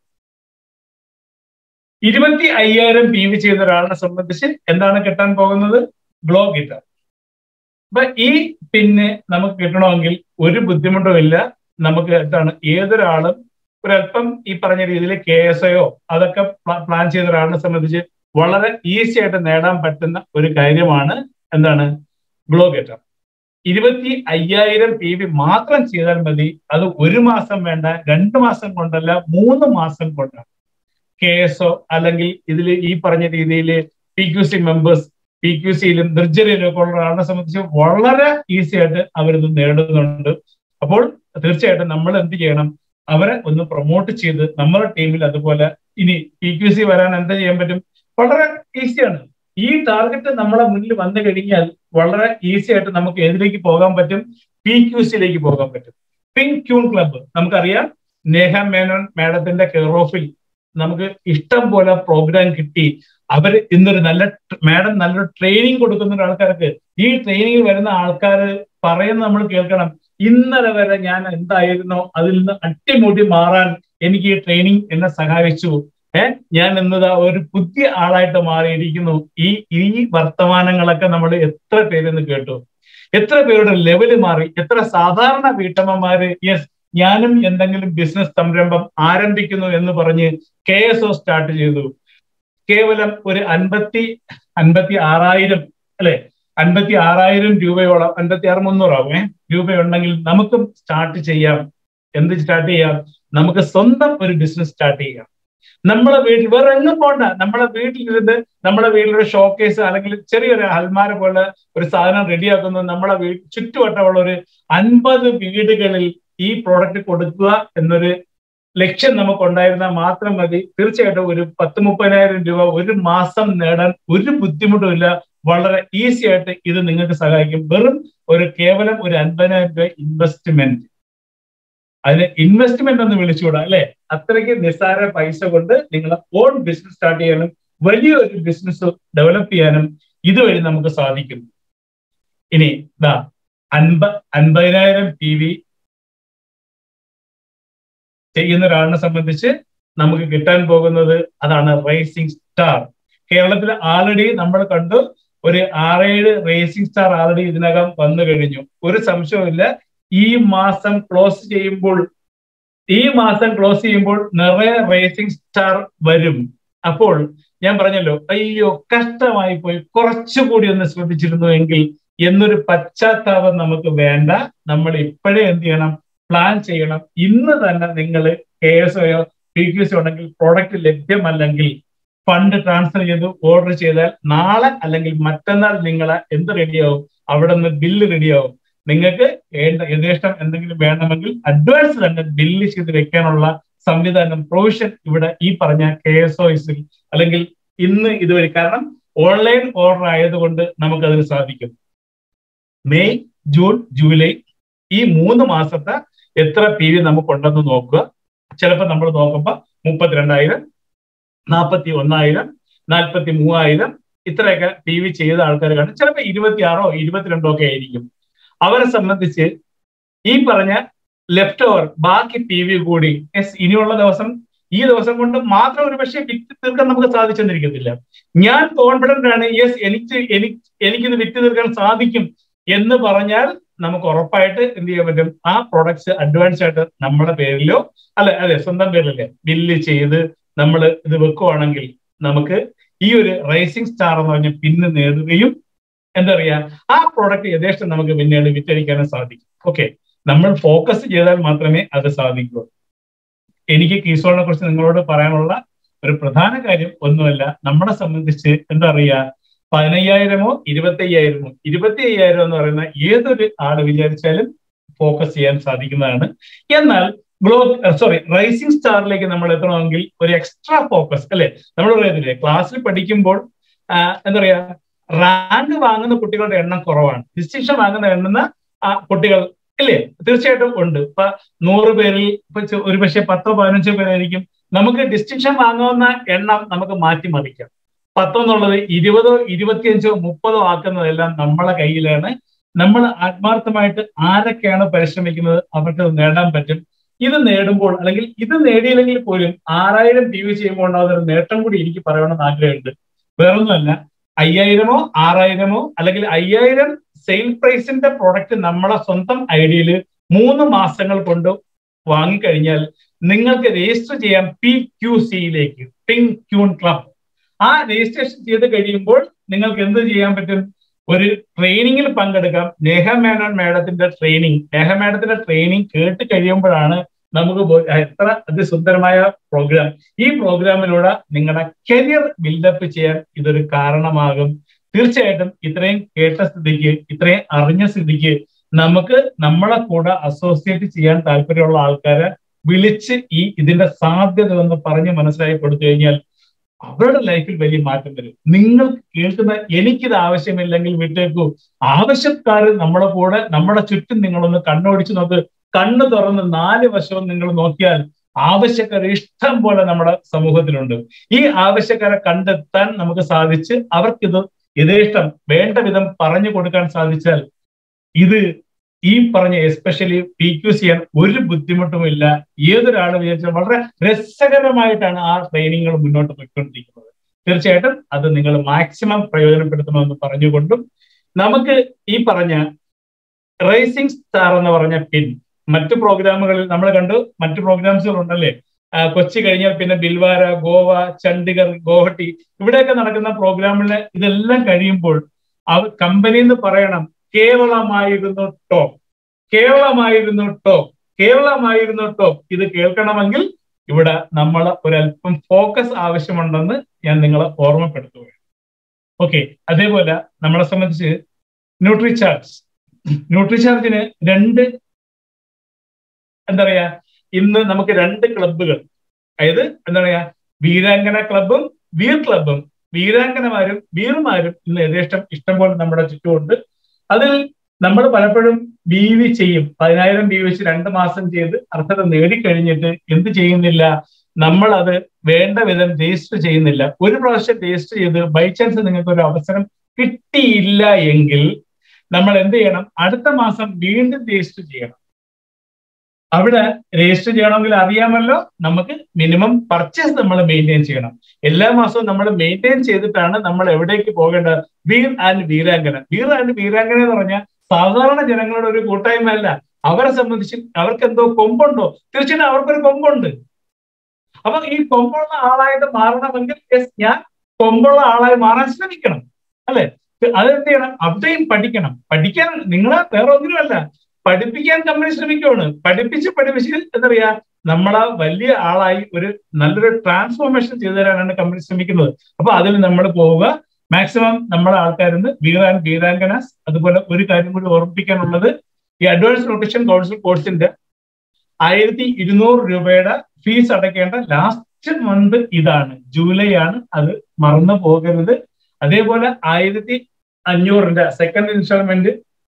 ഇരുപത്തി അയ്യായിരം പി വി ചെയ്യുന്ന ഒരാളിനെ സംബന്ധിച്ച് എന്താണ് കിട്ടാൻ പോകുന്നത് ഗ്ലോ ഗിറ്റാർ അപ്പൊ ഈ പിന്നെ നമുക്ക് കിട്ടണമെങ്കിൽ ഒരു ബുദ്ധിമുട്ടും ഇല്ല നമുക്ക് എന്താണ് ഏതൊരാളും ഒരല്പം ഈ പറഞ്ഞ രീതിയിൽ കെ എസ് ഐയോ അതൊക്കെ പ്ലാൻ ചെയ്ത ഒരാളിനെ സംബന്ധിച്ച് വളരെ ഈസി ആയിട്ട് നേടാൻ പറ്റുന്ന ഒരു കാര്യമാണ് എന്താണ് ഗ്ലോ ഗെറ്റർ ഇരുപത്തി അയ്യായിരം പി വി മാത്രം ചെയ്താൽ മതി അത് ഒരു മാസം വേണ്ട രണ്ട് മാസം കൊണ്ടല്ല മൂന്ന് മാസം കൊണ്ടാണ് കെ എസ് ഒ അല്ലെങ്കിൽ ഇതിൽ ഈ പറഞ്ഞ രീതിയിൽ P Q C members P Q സിയിലും നിർജ്ജരയിലും ഒക്കെ ഉള്ള ആളിനെ സംബന്ധിച്ച് വളരെ ഈസി ആയിട്ട് അവരിത് നേടുന്നുണ്ട് അപ്പോൾ തീർച്ചയായിട്ടും നമ്മൾ എന്ത് ചെയ്യണം അവരെ ഒന്ന് പ്രൊമോട്ട് ചെയ്ത് നമ്മുടെ ടീമിൽ അതുപോലെ ഇനി പി ക്യു സി വരാൻ എന്താ ചെയ്യാൻ പറ്റും വളരെ ഈസിയാണ് ഈ ടാർഗറ്റ് നമ്മളെ മുന്നിൽ വന്നു കഴിഞ്ഞാൽ വളരെ ഈസി ആയിട്ട് നമുക്ക് ഏതിലേക്ക് പോകാൻ പറ്റും പി ക്യു സിയിലേക്ക് പോകാൻ പറ്റും പിങ്ക് ക്യൂൺ ക്ലബ്ബ് നമുക്കറിയാം നേഹ മേനോൻ മാഡത്തിന്റെ കെയർ ഓഫിൽ നമുക്ക് ഇഷ്ടം പോലെ പ്രോഗ്രാം കിട്ടി അവർ ഇന്നൊരു നല്ല മാഡം നല്ലൊരു ട്രെയിനിങ് കൊടുക്കുന്ന ആൾക്കാർക്ക് ഈ ട്രെയിനിങ്ങിൽ വരുന്ന ആൾക്കാർ പറയുന്ന നമ്മൾ കേൾക്കണം ഇന്നലെ വരെ ഞാൻ എന്തായിരുന്നോ അതിൽ നിന്ന് അട്ടിമുടി മാറാൻ എനിക്ക് ഈ ട്രെയിനിങ് എന്നെ സഹായിച്ചു ഏഹ് ഞാൻ ഇന്നതാ ഒരു പുതിയ ആളായിട്ട് മാറിയിരിക്കുന്നു ഈ ഈ വർത്തമാനങ്ങളൊക്കെ നമ്മൾ എത്ര പേരെന്ന് കേട്ടു എത്ര പേരുടെ ലെവല് മാറി എത്ര സാധാരണ വീട്ടമ്മമാര് യെസ് ഞാനും എന്തെങ്കിലും ബിസിനസ് സംരംഭം ആരംഭിക്കുന്നു എന്ന് പറഞ്ഞ് കെ എസ് ഒ സ്റ്റാർട്ട് ചെയ്തു കേവലം ഒരു അൻപത്തി അൻപത്തി ആറായിരം അല്ലെ അൻപത്തി ആറായിരം രൂപയോളം അൻപത്തി ആറ് മുന്നൂറാവും രൂപയുണ്ടെങ്കിൽ നമുക്കും സ്റ്റാർട്ട് ചെയ്യാം എന്ത് സ്റ്റാർട്ട് ചെയ്യാം നമുക്ക് സ്വന്തം ഒരു ബിസിനസ് സ്റ്റാർട്ട് ചെയ്യാം നമ്മളെ വീട്ടിൽ വേറെ എങ്ങും പോണ്ട നമ്മളെ വീട്ടിലിരുന്ന് നമ്മുടെ വീട്ടിലൊരു ഷോക്കേസ് അല്ലെങ്കിൽ ചെറിയൊരു അൽമാര പോലെ ഒരു സാധനം റെഡിയാക്കുന്നത് നമ്മളെ വീട്ടിൽ ചുറ്റുവട്ടമുള്ള ഒരു അൻപത് വീടുകളിൽ ഈ പ്രോഡക്റ്റ് കൊടുക്കുക എന്നൊരു ലക്ഷ്യം നമുക്ക് ഉണ്ടായിരുന്നാൽ മാത്രം മതി തീർച്ചയായിട്ടും ഒരു പത്ത് മുപ്പതിനായിരം രൂപ ഒരു മാസം നേടാൻ ഒരു ബുദ്ധിമുട്ടുമില്ല വളരെ ഈസി ആയിട്ട് ഇത് നിങ്ങൾക്ക് സഹായിക്കും വെറും ഒരു കേവലം ഒരു അൻപതിനായിരം രൂപ ഇൻവെസ്റ്റ്മെന്റ് അതിന് ഇൻവെസ്റ്റ്മെന്റ് എന്ന് വിളിച്ചുകൂടാ അല്ലെ അത്രയ്ക്ക് നിസ്സാര പൈസ കൊണ്ട് നിങ്ങളെ ഓൺ ബിസിനസ് സ്റ്റാർട്ട് ചെയ്യാനും വലിയൊരു ബിസിനസ് ഡെവലപ്പ് ചെയ്യാനും ഇതുവഴി നമുക്ക് സാധിക്കും ഇനി ദാ അൻപ അൻപതിനായിരം പി വി ചെയ്യുന്ന ഒരാളിനെ സംബന്ധിച്ച് നമുക്ക് കിട്ടാൻ പോകുന്നത് അതാണ് റേസിംഗ് സ്റ്റാർ കേരളത്തിൽ ആൾറെഡി നമ്മൾ കണ്ടു ഒരു ആറേഴ് റേസിംഗ് സ്റ്റാർ ആൾറെഡി ഇതിനകം വന്നു കഴിഞ്ഞു ഒരു സംശയവുമില്ല ഈ മാസം ക്ലോസ് ചെയ്യുമ്പോൾ ഈ മാസം ക്ലോസ് ചെയ്യുമ്പോൾ നിറയെ റേസിംഗ് സ്റ്റാർ വരും അപ്പോൾ ഞാൻ പറഞ്ഞല്ലോ അയ്യോ കഷ്ടമായി പോയി കുറച്ചുകൂടി ഒന്ന് ശ്രദ്ധിച്ചിരുന്നു എങ്കിൽ എന്നൊരു പശ്ചാത്താപം നമുക്ക് വേണ്ട നമ്മൾ ഇപ്പോഴേ എന്ത് ചെയ്യണം പ്ലാൻ ചെയ്യണം ഇന്ന് തന്നെ നിങ്ങൾ കെ എസ് ഒയോ പി ക്യു സി ഉണ്ടെങ്കിൽ പ്രോഡക്റ്റ് ലഭ്യമല്ലെങ്കിൽ ഫണ്ട് ട്രാൻസ്ഫർ ചെയ്ത് ഓർഡർ ചെയ്താൽ നാളെ അല്ലെങ്കിൽ മറ്റന്നാൾ നിങ്ങളെ എന്ത് റെഡിയാവും അവിടെ നിന്ന് ബില്ല് റെഡിയാവും നിങ്ങൾക്ക് വേണ്ട യഥേഷ്ടം എന്തെങ്കിലും വേണമെങ്കിൽ അഡ്വാൻസ് തന്നെ ബില്ല് ചെയ്ത് വെക്കാനുള്ള സംവിധാനം പ്രൊവിഷൻ ഇവിടെ ഈ പറഞ്ഞ കെ എസ് ഒസിൽ അല്ലെങ്കിൽ ഇന്ന് ഇതുവരെ കാരണം ഓൺലൈൻ ഓർഡർ ആയതുകൊണ്ട് നമുക്കതിന് സാധിക്കും മെയ് ജൂൺ ജൂലൈ ഈ മൂന്ന് മാസത്തെ എത്ര പി വി നമുക്കുണ്ടെന്ന് നോക്കുക ചിലപ്പോൾ നമ്മൾ നോക്കുമ്പോൾ മുപ്പത്തിരണ്ടായിരം നാൽപ്പത്തി ഒന്നായിരം നാൽപ്പത്തി മൂവായിരം ഇത്രയൊക്കെ പി വി ചെയ്ത ആൾക്കാർ കാണും ചിലപ്പോൾ ഇരുപത്തിയാറോ ഇരുപത്തിരണ്ടോ ഒക്കെ ആയിരിക്കും അവരെ സംബന്ധിച്ച് ഈ പറഞ്ഞ ലെഫ്റ്റ് ഓവർ ബാക്കി പി വി കൂടി എസ് ഇനിയുള്ള ദിവസം ഈ ദിവസം കൊണ്ട് മാത്രം ഒരു പക്ഷേ വിറ്റ് തീർക്കാൻ നമുക്ക് സാധിച്ചെന്നിരിക്കത്തില്ല ഞാൻ കോൺഫിഡന്റ് ആണ് യെസ് എനിക്ക് എനിക്ക് എനിക്കിത് വിറ്റ് തീർക്കാൻ സാധിക്കും എന്ന് പറഞ്ഞാൽ നമുക്ക് ഉറപ്പായിട്ട് എന്ത് ചെയ്യാൻ പറ്റും ആ പ്രൊഡക്ട്സ് അഡ്വാൻസ് ആയിട്ട് നമ്മുടെ പേരിലോ അല്ലെ അതെ സ്വന്തം പേരിലല്ലേ ബില്ല് ചെയ്ത് നമ്മൾ ഇത് വെക്കുവാണെങ്കിൽ നമുക്ക് ഈ ഒരു റേസിംഗ് സ്റ്റാർ എന്ന് പറഞ്ഞ പിന്ന് നേടുകയും എന്താ പറയാ ആ പ്രോഡക്റ്റ് യഥേഷ്ടം നമുക്ക് പിന്നീട് വിറ്റഴിക്കാനും സാധിക്കും ഓക്കെ നമ്മൾ ഫോക്കസ് ചെയ്താൽ മാത്രമേ അത് സാധിക്കൂ എനിക്ക് കീസോളിനെ കുറിച്ച് നിങ്ങളോട് പറയാനുള്ള ഒരു പ്രധാന കാര്യം ഒന്നുമല്ല നമ്മളെ സംബന്ധിച്ച് എന്താ പറയാ പതിനയ്യായിരമോ ഇരുപത്തി അയ്യായിരമോ ഇരുപത്തി അയ്യായിരം എന്ന് പറയുന്ന ഏതൊരു ആള് വിചാരിച്ചാലും ഫോക്കസ് ചെയ്യാൻ സാധിക്കുന്നതാണ് എന്നാൽ ഗ്ലോ സോറി റൈസിംഗ് സ്റ്റാറിലേക്ക് നമ്മൾ എത്തണമെങ്കിൽ ഒരു എക്സ്ട്രാ ഫോക്കസ് അല്ലെ നമ്മൾ പറയുന്നില്ലേ ക്ലാസ്സിൽ പഠിക്കുമ്പോൾ എന്താ പറയാ റാങ്ക് വാങ്ങുന്ന കുട്ടികളുടെ എണ്ണം കുറവാണ് ഡിസ്റ്റിങ്ഷൻ വാങ്ങുന്ന എണ്ണുന്ന കുട്ടികൾ ഇല്ലേ തീർച്ചയായിട്ടും ഉണ്ട് ഇപ്പൊ നൂറ് പേരിൽ ഇപ്പൊ ഒരു പക്ഷേ പത്തോ പതിനഞ്ചോ പേരായിരിക്കും നമുക്ക് ഡിസ്റ്റിങ്ഷൻ വാങ്ങാവുന്ന എണ്ണം നമുക്ക് മാറ്റിമറിക്കാം പത്തോ എന്നുള്ളത് ഇരുപതോ ഇരുപത്തിയഞ്ചോ മുപ്പതോ ആക്കുന്നതെല്ലാം നമ്മളെ കയ്യിലാണ് നമ്മൾ ആത്മാർത്ഥമായിട്ട് ആരൊക്കെയാണ് പരിശ്രമിക്കുന്നത് അവർക്ക് നേടാൻ പറ്റും ഇത് നേടുമ്പോൾ അല്ലെങ്കിൽ ഇത് നേടിയില്ലെങ്കിൽ പോലും ആറായിരം പി വി ചെയ്യുമ്പോൾ ഉണ്ടാകുന്ന ഒരു നേട്ടം കൂടി എനിക്ക് പറയണമെന്ന് ആഗ്രഹമുണ്ട് വേറൊന്നുമല്ല അയ്യായിരമോ ആറായിരമോ അല്ലെങ്കിൽ അയ്യായിരം സെയിൽ പ്രൈസിന്റെ പ്രോഡക്റ്റ് നമ്മളെ സ്വന്തം ഐഡിയയിൽ മൂന്ന് മാസങ്ങൾ കൊണ്ട് വാങ്ങിക്കഴിഞ്ഞാൽ നിങ്ങൾക്ക് രജിസ്റ്റർ ചെയ്യാം പി ക്യു സിയിലേക്ക് പിങ് ക്യൂൺ ക്ലബ് ആ രജിസ്ട്രേഷൻ ചെയ്ത് കഴിയുമ്പോൾ നിങ്ങൾക്ക് എന്ത് ചെയ്യാൻ പറ്റും ഒരു ട്രെയിനിങ്ങിൽ പങ്കെടുക്കാം നേഹ മേനോൻ മേഡത്തിന്റെ ട്രെയിനിങ് നേഹ മേഡത്തിന്റെ ട്രെയിനിങ് കേട്ട് കഴിയുമ്പോഴാണ് നമുക്ക് എത്ര അതിസുന്ദരമായ പ്രോഗ്രാം ഈ പ്രോഗ്രാമിലൂടെ നിങ്ങളുടെ കരിയർ ബിൽഡപ്പ് ചെയ്യാൻ ഇതൊരു കാരണമാകും തീർച്ചയായിട്ടും ഇത്രയും കേട്ട സ്ഥിതിക്ക് ഇത്രയും അറിഞ്ഞ സ്ഥിതിക്ക് നമുക്ക് നമ്മളെ കൂടെ അസോസിയേറ്റ് ചെയ്യാൻ താല്പര്യമുള്ള ആൾക്കാരെ വിളിച്ച് ഈ ഇതിന്റെ സാധ്യത എന്ന് പറഞ്ഞ് മനസ്സിലാക്കി കൊടുത്തു കഴിഞ്ഞാൽ അവരുടെ ലൈഫിൽ വലിയ മാറ്റം വരും നിങ്ങൾ കേൾക്കുന്ന എനിക്കിത് ആവശ്യമില്ലെങ്കിൽ വിട്ടേക്കൂ ആവശ്യക്കാർ നമ്മുടെ കൂടെ നമ്മുടെ ചുറ്റും നിങ്ങളൊന്ന് കണ്ണോടിച്ച് നോക്ക് കണ്ണു തുറന്ന് നാല് വശവും നിങ്ങൾ നോക്കിയാൽ ആവശ്യക്കാർ ഇഷ്ടം പോലെ നമ്മുടെ സമൂഹത്തിലുണ്ട് ഈ ആവശ്യക്കാരെ കണ്ടെത്താൻ നമുക്ക് സാധിച്ച് അവർക്കിത് യഥേഷ്ടം വേണ്ട വിധം പറഞ്ഞു കൊടുക്കാൻ സാധിച്ചാൽ ഇത് ഈ പറഞ്ഞ എസ്പെഷ്യലി പി ക്യു ചെയ്യാൻ ഒരു ബുദ്ധിമുട്ടുമില്ല ഏതൊരാൾ വിചാരിച്ചാൽ വളരെ രസകരമായിട്ടാണ് ആ ട്രെയിനിങ്ങുകൾ മുന്നോട്ട് പോയിക്കൊണ്ടിരിക്കുന്നത് തീർച്ചയായിട്ടും അത് നിങ്ങൾ മാക്സിമം പ്രയോജനപ്പെടുത്തണമെന്ന് പറഞ്ഞുകൊണ്ടും നമുക്ക് ഈ പറഞ്ഞ റേസിംഗ് സ്റ്റാർ എന്ന് പറഞ്ഞ പിൻ മറ്റു പ്രോഗ്രാമുകളിൽ നമ്മൾ കണ്ടു മറ്റു പ്രോഗ്രാംസുകൾ ഉണ്ടല്ലേ കൊച്ചി കഴിഞ്ഞാൽ പിന്നെ ബിൽവാര ഗോവ ചണ്ഡിഗർ ഗോഹട്ടി ഇവിടെയൊക്കെ നടക്കുന്ന പ്രോഗ്രാമിൽ ഇതെല്ലാം കഴിയുമ്പോൾ കമ്പനി എന്ന് പറയണം കേരളമായിരുന്നു ടോപ്പ് കേരളമായിരുന്നു ടോപ്പ് കേരളമായിരുന്നു ടോപ്പ് ഇത് കേൾക്കണമെങ്കിൽ ഇവിടെ നമ്മൾ ഒരല്പം ഫോക്കസ് ആവശ്യമുണ്ടെന്ന് ഞാൻ നിങ്ങളെ ഓർമ്മപ്പെടുത്തുകയാണ് ഓക്കെ അതേപോലെ നമ്മളെ സംബന്ധിച്ച് ന്യൂട്രിചാർജ് ന്യൂട്രിചാർജിന് രണ്ട് എന്താ പറയാ ഇന്ന് നമുക്ക് രണ്ട് ക്ലബ്ബുകൾ അതായത് എന്താ പറയാ വീരാങ്കന ക്ലബും വീർ ക്ലബും വീരാങ്കനമാരും വീറുമാരും ഇന്ന് യഥേഷ്ടം ഇഷ്ടം പോലെ നമ്മുടെ ചുറ്റുമുണ്ട് അതിൽ നമ്മൾ പലപ്പോഴും ബി വി ചെയ്യും പതിനായിരം ബി വെച്ച് രണ്ട് മാസം ചെയ്ത് അർഹത നേടിക്കഴിഞ്ഞിട്ട് എന്ത് ചെയ്യുന്നില്ല നമ്മൾ അത് വേണ്ട വിധം രജിസ്റ്റർ ചെയ്യുന്നില്ല ഒരു പ്രാവശ്യം രജിസ്റ്റർ ചെയ്ത് ബൈ ചാൻസ് നിങ്ങൾക്ക് ഒരു അവസരം കിട്ടിയില്ല എങ്കിൽ നമ്മൾ എന്ത് ചെയ്യണം അടുത്ത മാസം വീണ്ടും രജിസ്റ്റർ ചെയ്യണം അവിടെ രജിസ്റ്റർ ചെയ്യണമെങ്കിൽ അറിയാമല്ലോ നമുക്ക് മിനിമം പർച്ചേസ് നമ്മൾ മെയിൻറ്റെയിൻ ചെയ്യണം എല്ലാ മാസവും നമ്മൾ മെയിൻറ്റെയിൻ ചെയ്തിട്ടാണ് നമ്മൾ എവിടേക്ക് പോകേണ്ടത് വീർ ആൻഡ് വീരാങ്കന വീർ ആൻഡ് വീരാങ്കന എന്ന് പറഞ്ഞാൽ സാധാരണ ജനങ്ങളുടെ ഒരു കൂട്ടായ്മ അല്ല അവരെ സംബന്ധിച്ച് അവർക്ക് എന്തോ കൊമ്പുണ്ടോ തീർച്ചയായിട്ടും അവർക്കൊരു കൊമ്പുണ്ട് അപ്പൊ ഈ കൊമ്പുള്ള ആളായിട്ട് മാറണമെങ്കിൽ യെസ് ഞാൻ കൊമ്പുള്ള ആളായി മാറാൻ ശ്രമിക്കണം അല്ലെ അതെന്ത് ചെയ്യണം അവിടെയും പഠിക്കണം പഠിക്കാൻ നിങ്ങളെ വേറെ ഒന്നിനുമല്ല പഠിപ്പിക്കാൻ കമ്പനി ശ്രമിക്കുകയാണ് പഠിപ്പിച്ച് പഠിപ്പിച്ച് എന്താ പറയാ നമ്മളെ വലിയ ആളായി ഒരു നല്ലൊരു ട്രാൻസ്ഫോർമേഷൻ ചെയ്തു തരാനാണ് കമ്പനി ശ്രമിക്കുന്നത് അപ്പൊ അതിൽ നമ്മൾ പോവുക മാക്സിമം നമ്മളെ ആൾക്കാരിന്ന് വീരാൻ വീരാങ്കനാസ് അതുപോലെ ഒരു കാര്യം കൂടി ഓർമ്മിപ്പിക്കാനുള്ളത് ഈ അഡ്വാൻസ് ന്യൂട്രീഷൻ കൗൺസിൽ കോഴ്സിന്റെ ആയിരത്തി ഇരുന്നൂറ് രൂപയുടെ ഫീസ് അടയ്ക്കേണ്ട ലാസ്റ്റ് മന്ത് ഇതാണ് ജൂലൈ ആണ് അത് മറന്നു പോകരുത് അതേപോലെ ആയിരത്തി അഞ്ഞൂറിന്റെ സെക്കൻഡ് ഇൻസ്റ്റാൾമെന്റ്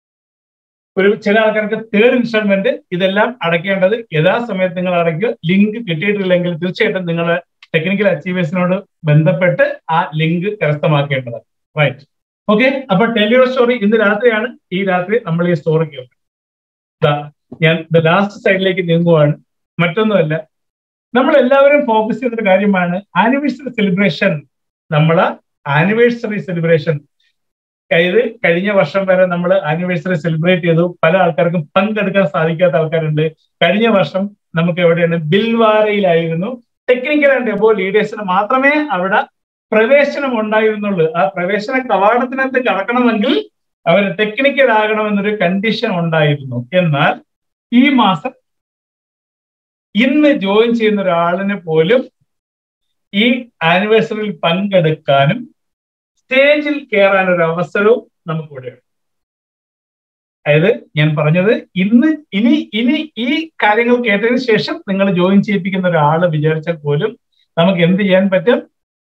ഒരു ചില ആൾക്കാർക്ക് തേർഡ് ഇൻസ്റ്റാൾമെന്റ് ഇതെല്ലാം അടയ്ക്കേണ്ടത് യഥാസമയത്ത് നിങ്ങൾ അടയ്ക്കുക ലിങ്ക് കിട്ടിയിട്ടില്ലെങ്കിൽ തീർച്ചയായിട്ടും നിങ്ങൾ ടെക്നിക്കൽ അച്ചീവേഴ്സിനോട് ബന്ധപ്പെട്ട് ആ ലിങ്ക് കരസ്ഥമാക്കേണ്ടതാണ് റൈറ്റ് ഓക്കെ അപ്പൊ ടെലിയോ സ്റ്റോറി ഇന്ന് രാത്രിയാണ് ഈ രാത്രി നമ്മൾ ഈ സ്റ്റോറി കേൾക്കുന്നത് ഞാൻ ദ ലാസ്റ്റ് സൈഡിലേക്ക് നീങ്ങുവാണ് മറ്റൊന്നുമല്ല നമ്മൾ എല്ലാവരും ഫോക്കസ് ചെയ്യുന്ന കാര്യമാണ് ആനിവേഴ്സറി സെലിബ്രേഷൻ നമ്മളെ ആനിവേഴ്സറി സെലിബ്രേഷൻ അതായത് കഴിഞ്ഞ വർഷം വരെ നമ്മൾ ആനിവേഴ്സറി സെലിബ്രേറ്റ് ചെയ്തു പല ആൾക്കാർക്കും പങ്കെടുക്കാൻ സാധിക്കാത്ത ആൾക്കാരുണ്ട് കഴിഞ്ഞ വർഷം നമുക്ക് എവിടെയാണ് ബിൽവാരയിലായിരുന്നു ടെക്നിക്കൽ ആൻഡ് എബോ ലീഡേഴ്സിന് മാത്രമേ അവിടെ പ്രവേശനം ഉണ്ടായിരുന്നുള്ളൂ ആ പ്രവേശന കവാടത്തിനകത്ത് കടക്കണമെങ്കിൽ അവർ ടെക്നിക്കൽ ആകണമെന്നൊരു കണ്ടീഷൻ ഉണ്ടായിരുന്നു എന്നാൽ ഈ മാസം ഇന്ന് ജോയിൻ ചെയ്യുന്ന ഒരാളിന് പോലും ഈ ആനിവേഴ്സറിയിൽ പങ്കെടുക്കാനും സ്റ്റേജിൽ കയറാൻ ഒരു അവസരവും നമുക്കിവിടെയുണ്ട് അതായത് ഞാൻ പറഞ്ഞത് ഇന്ന് ഇനി ഇനി ഈ കാര്യങ്ങൾ കേട്ടതിന് ശേഷം നിങ്ങൾ ജോയിൻ ചെയ്യിപ്പിക്കുന്ന ഒരാൾ വിചാരിച്ചാൽ പോലും നമുക്ക് എന്ത് ചെയ്യാൻ പറ്റും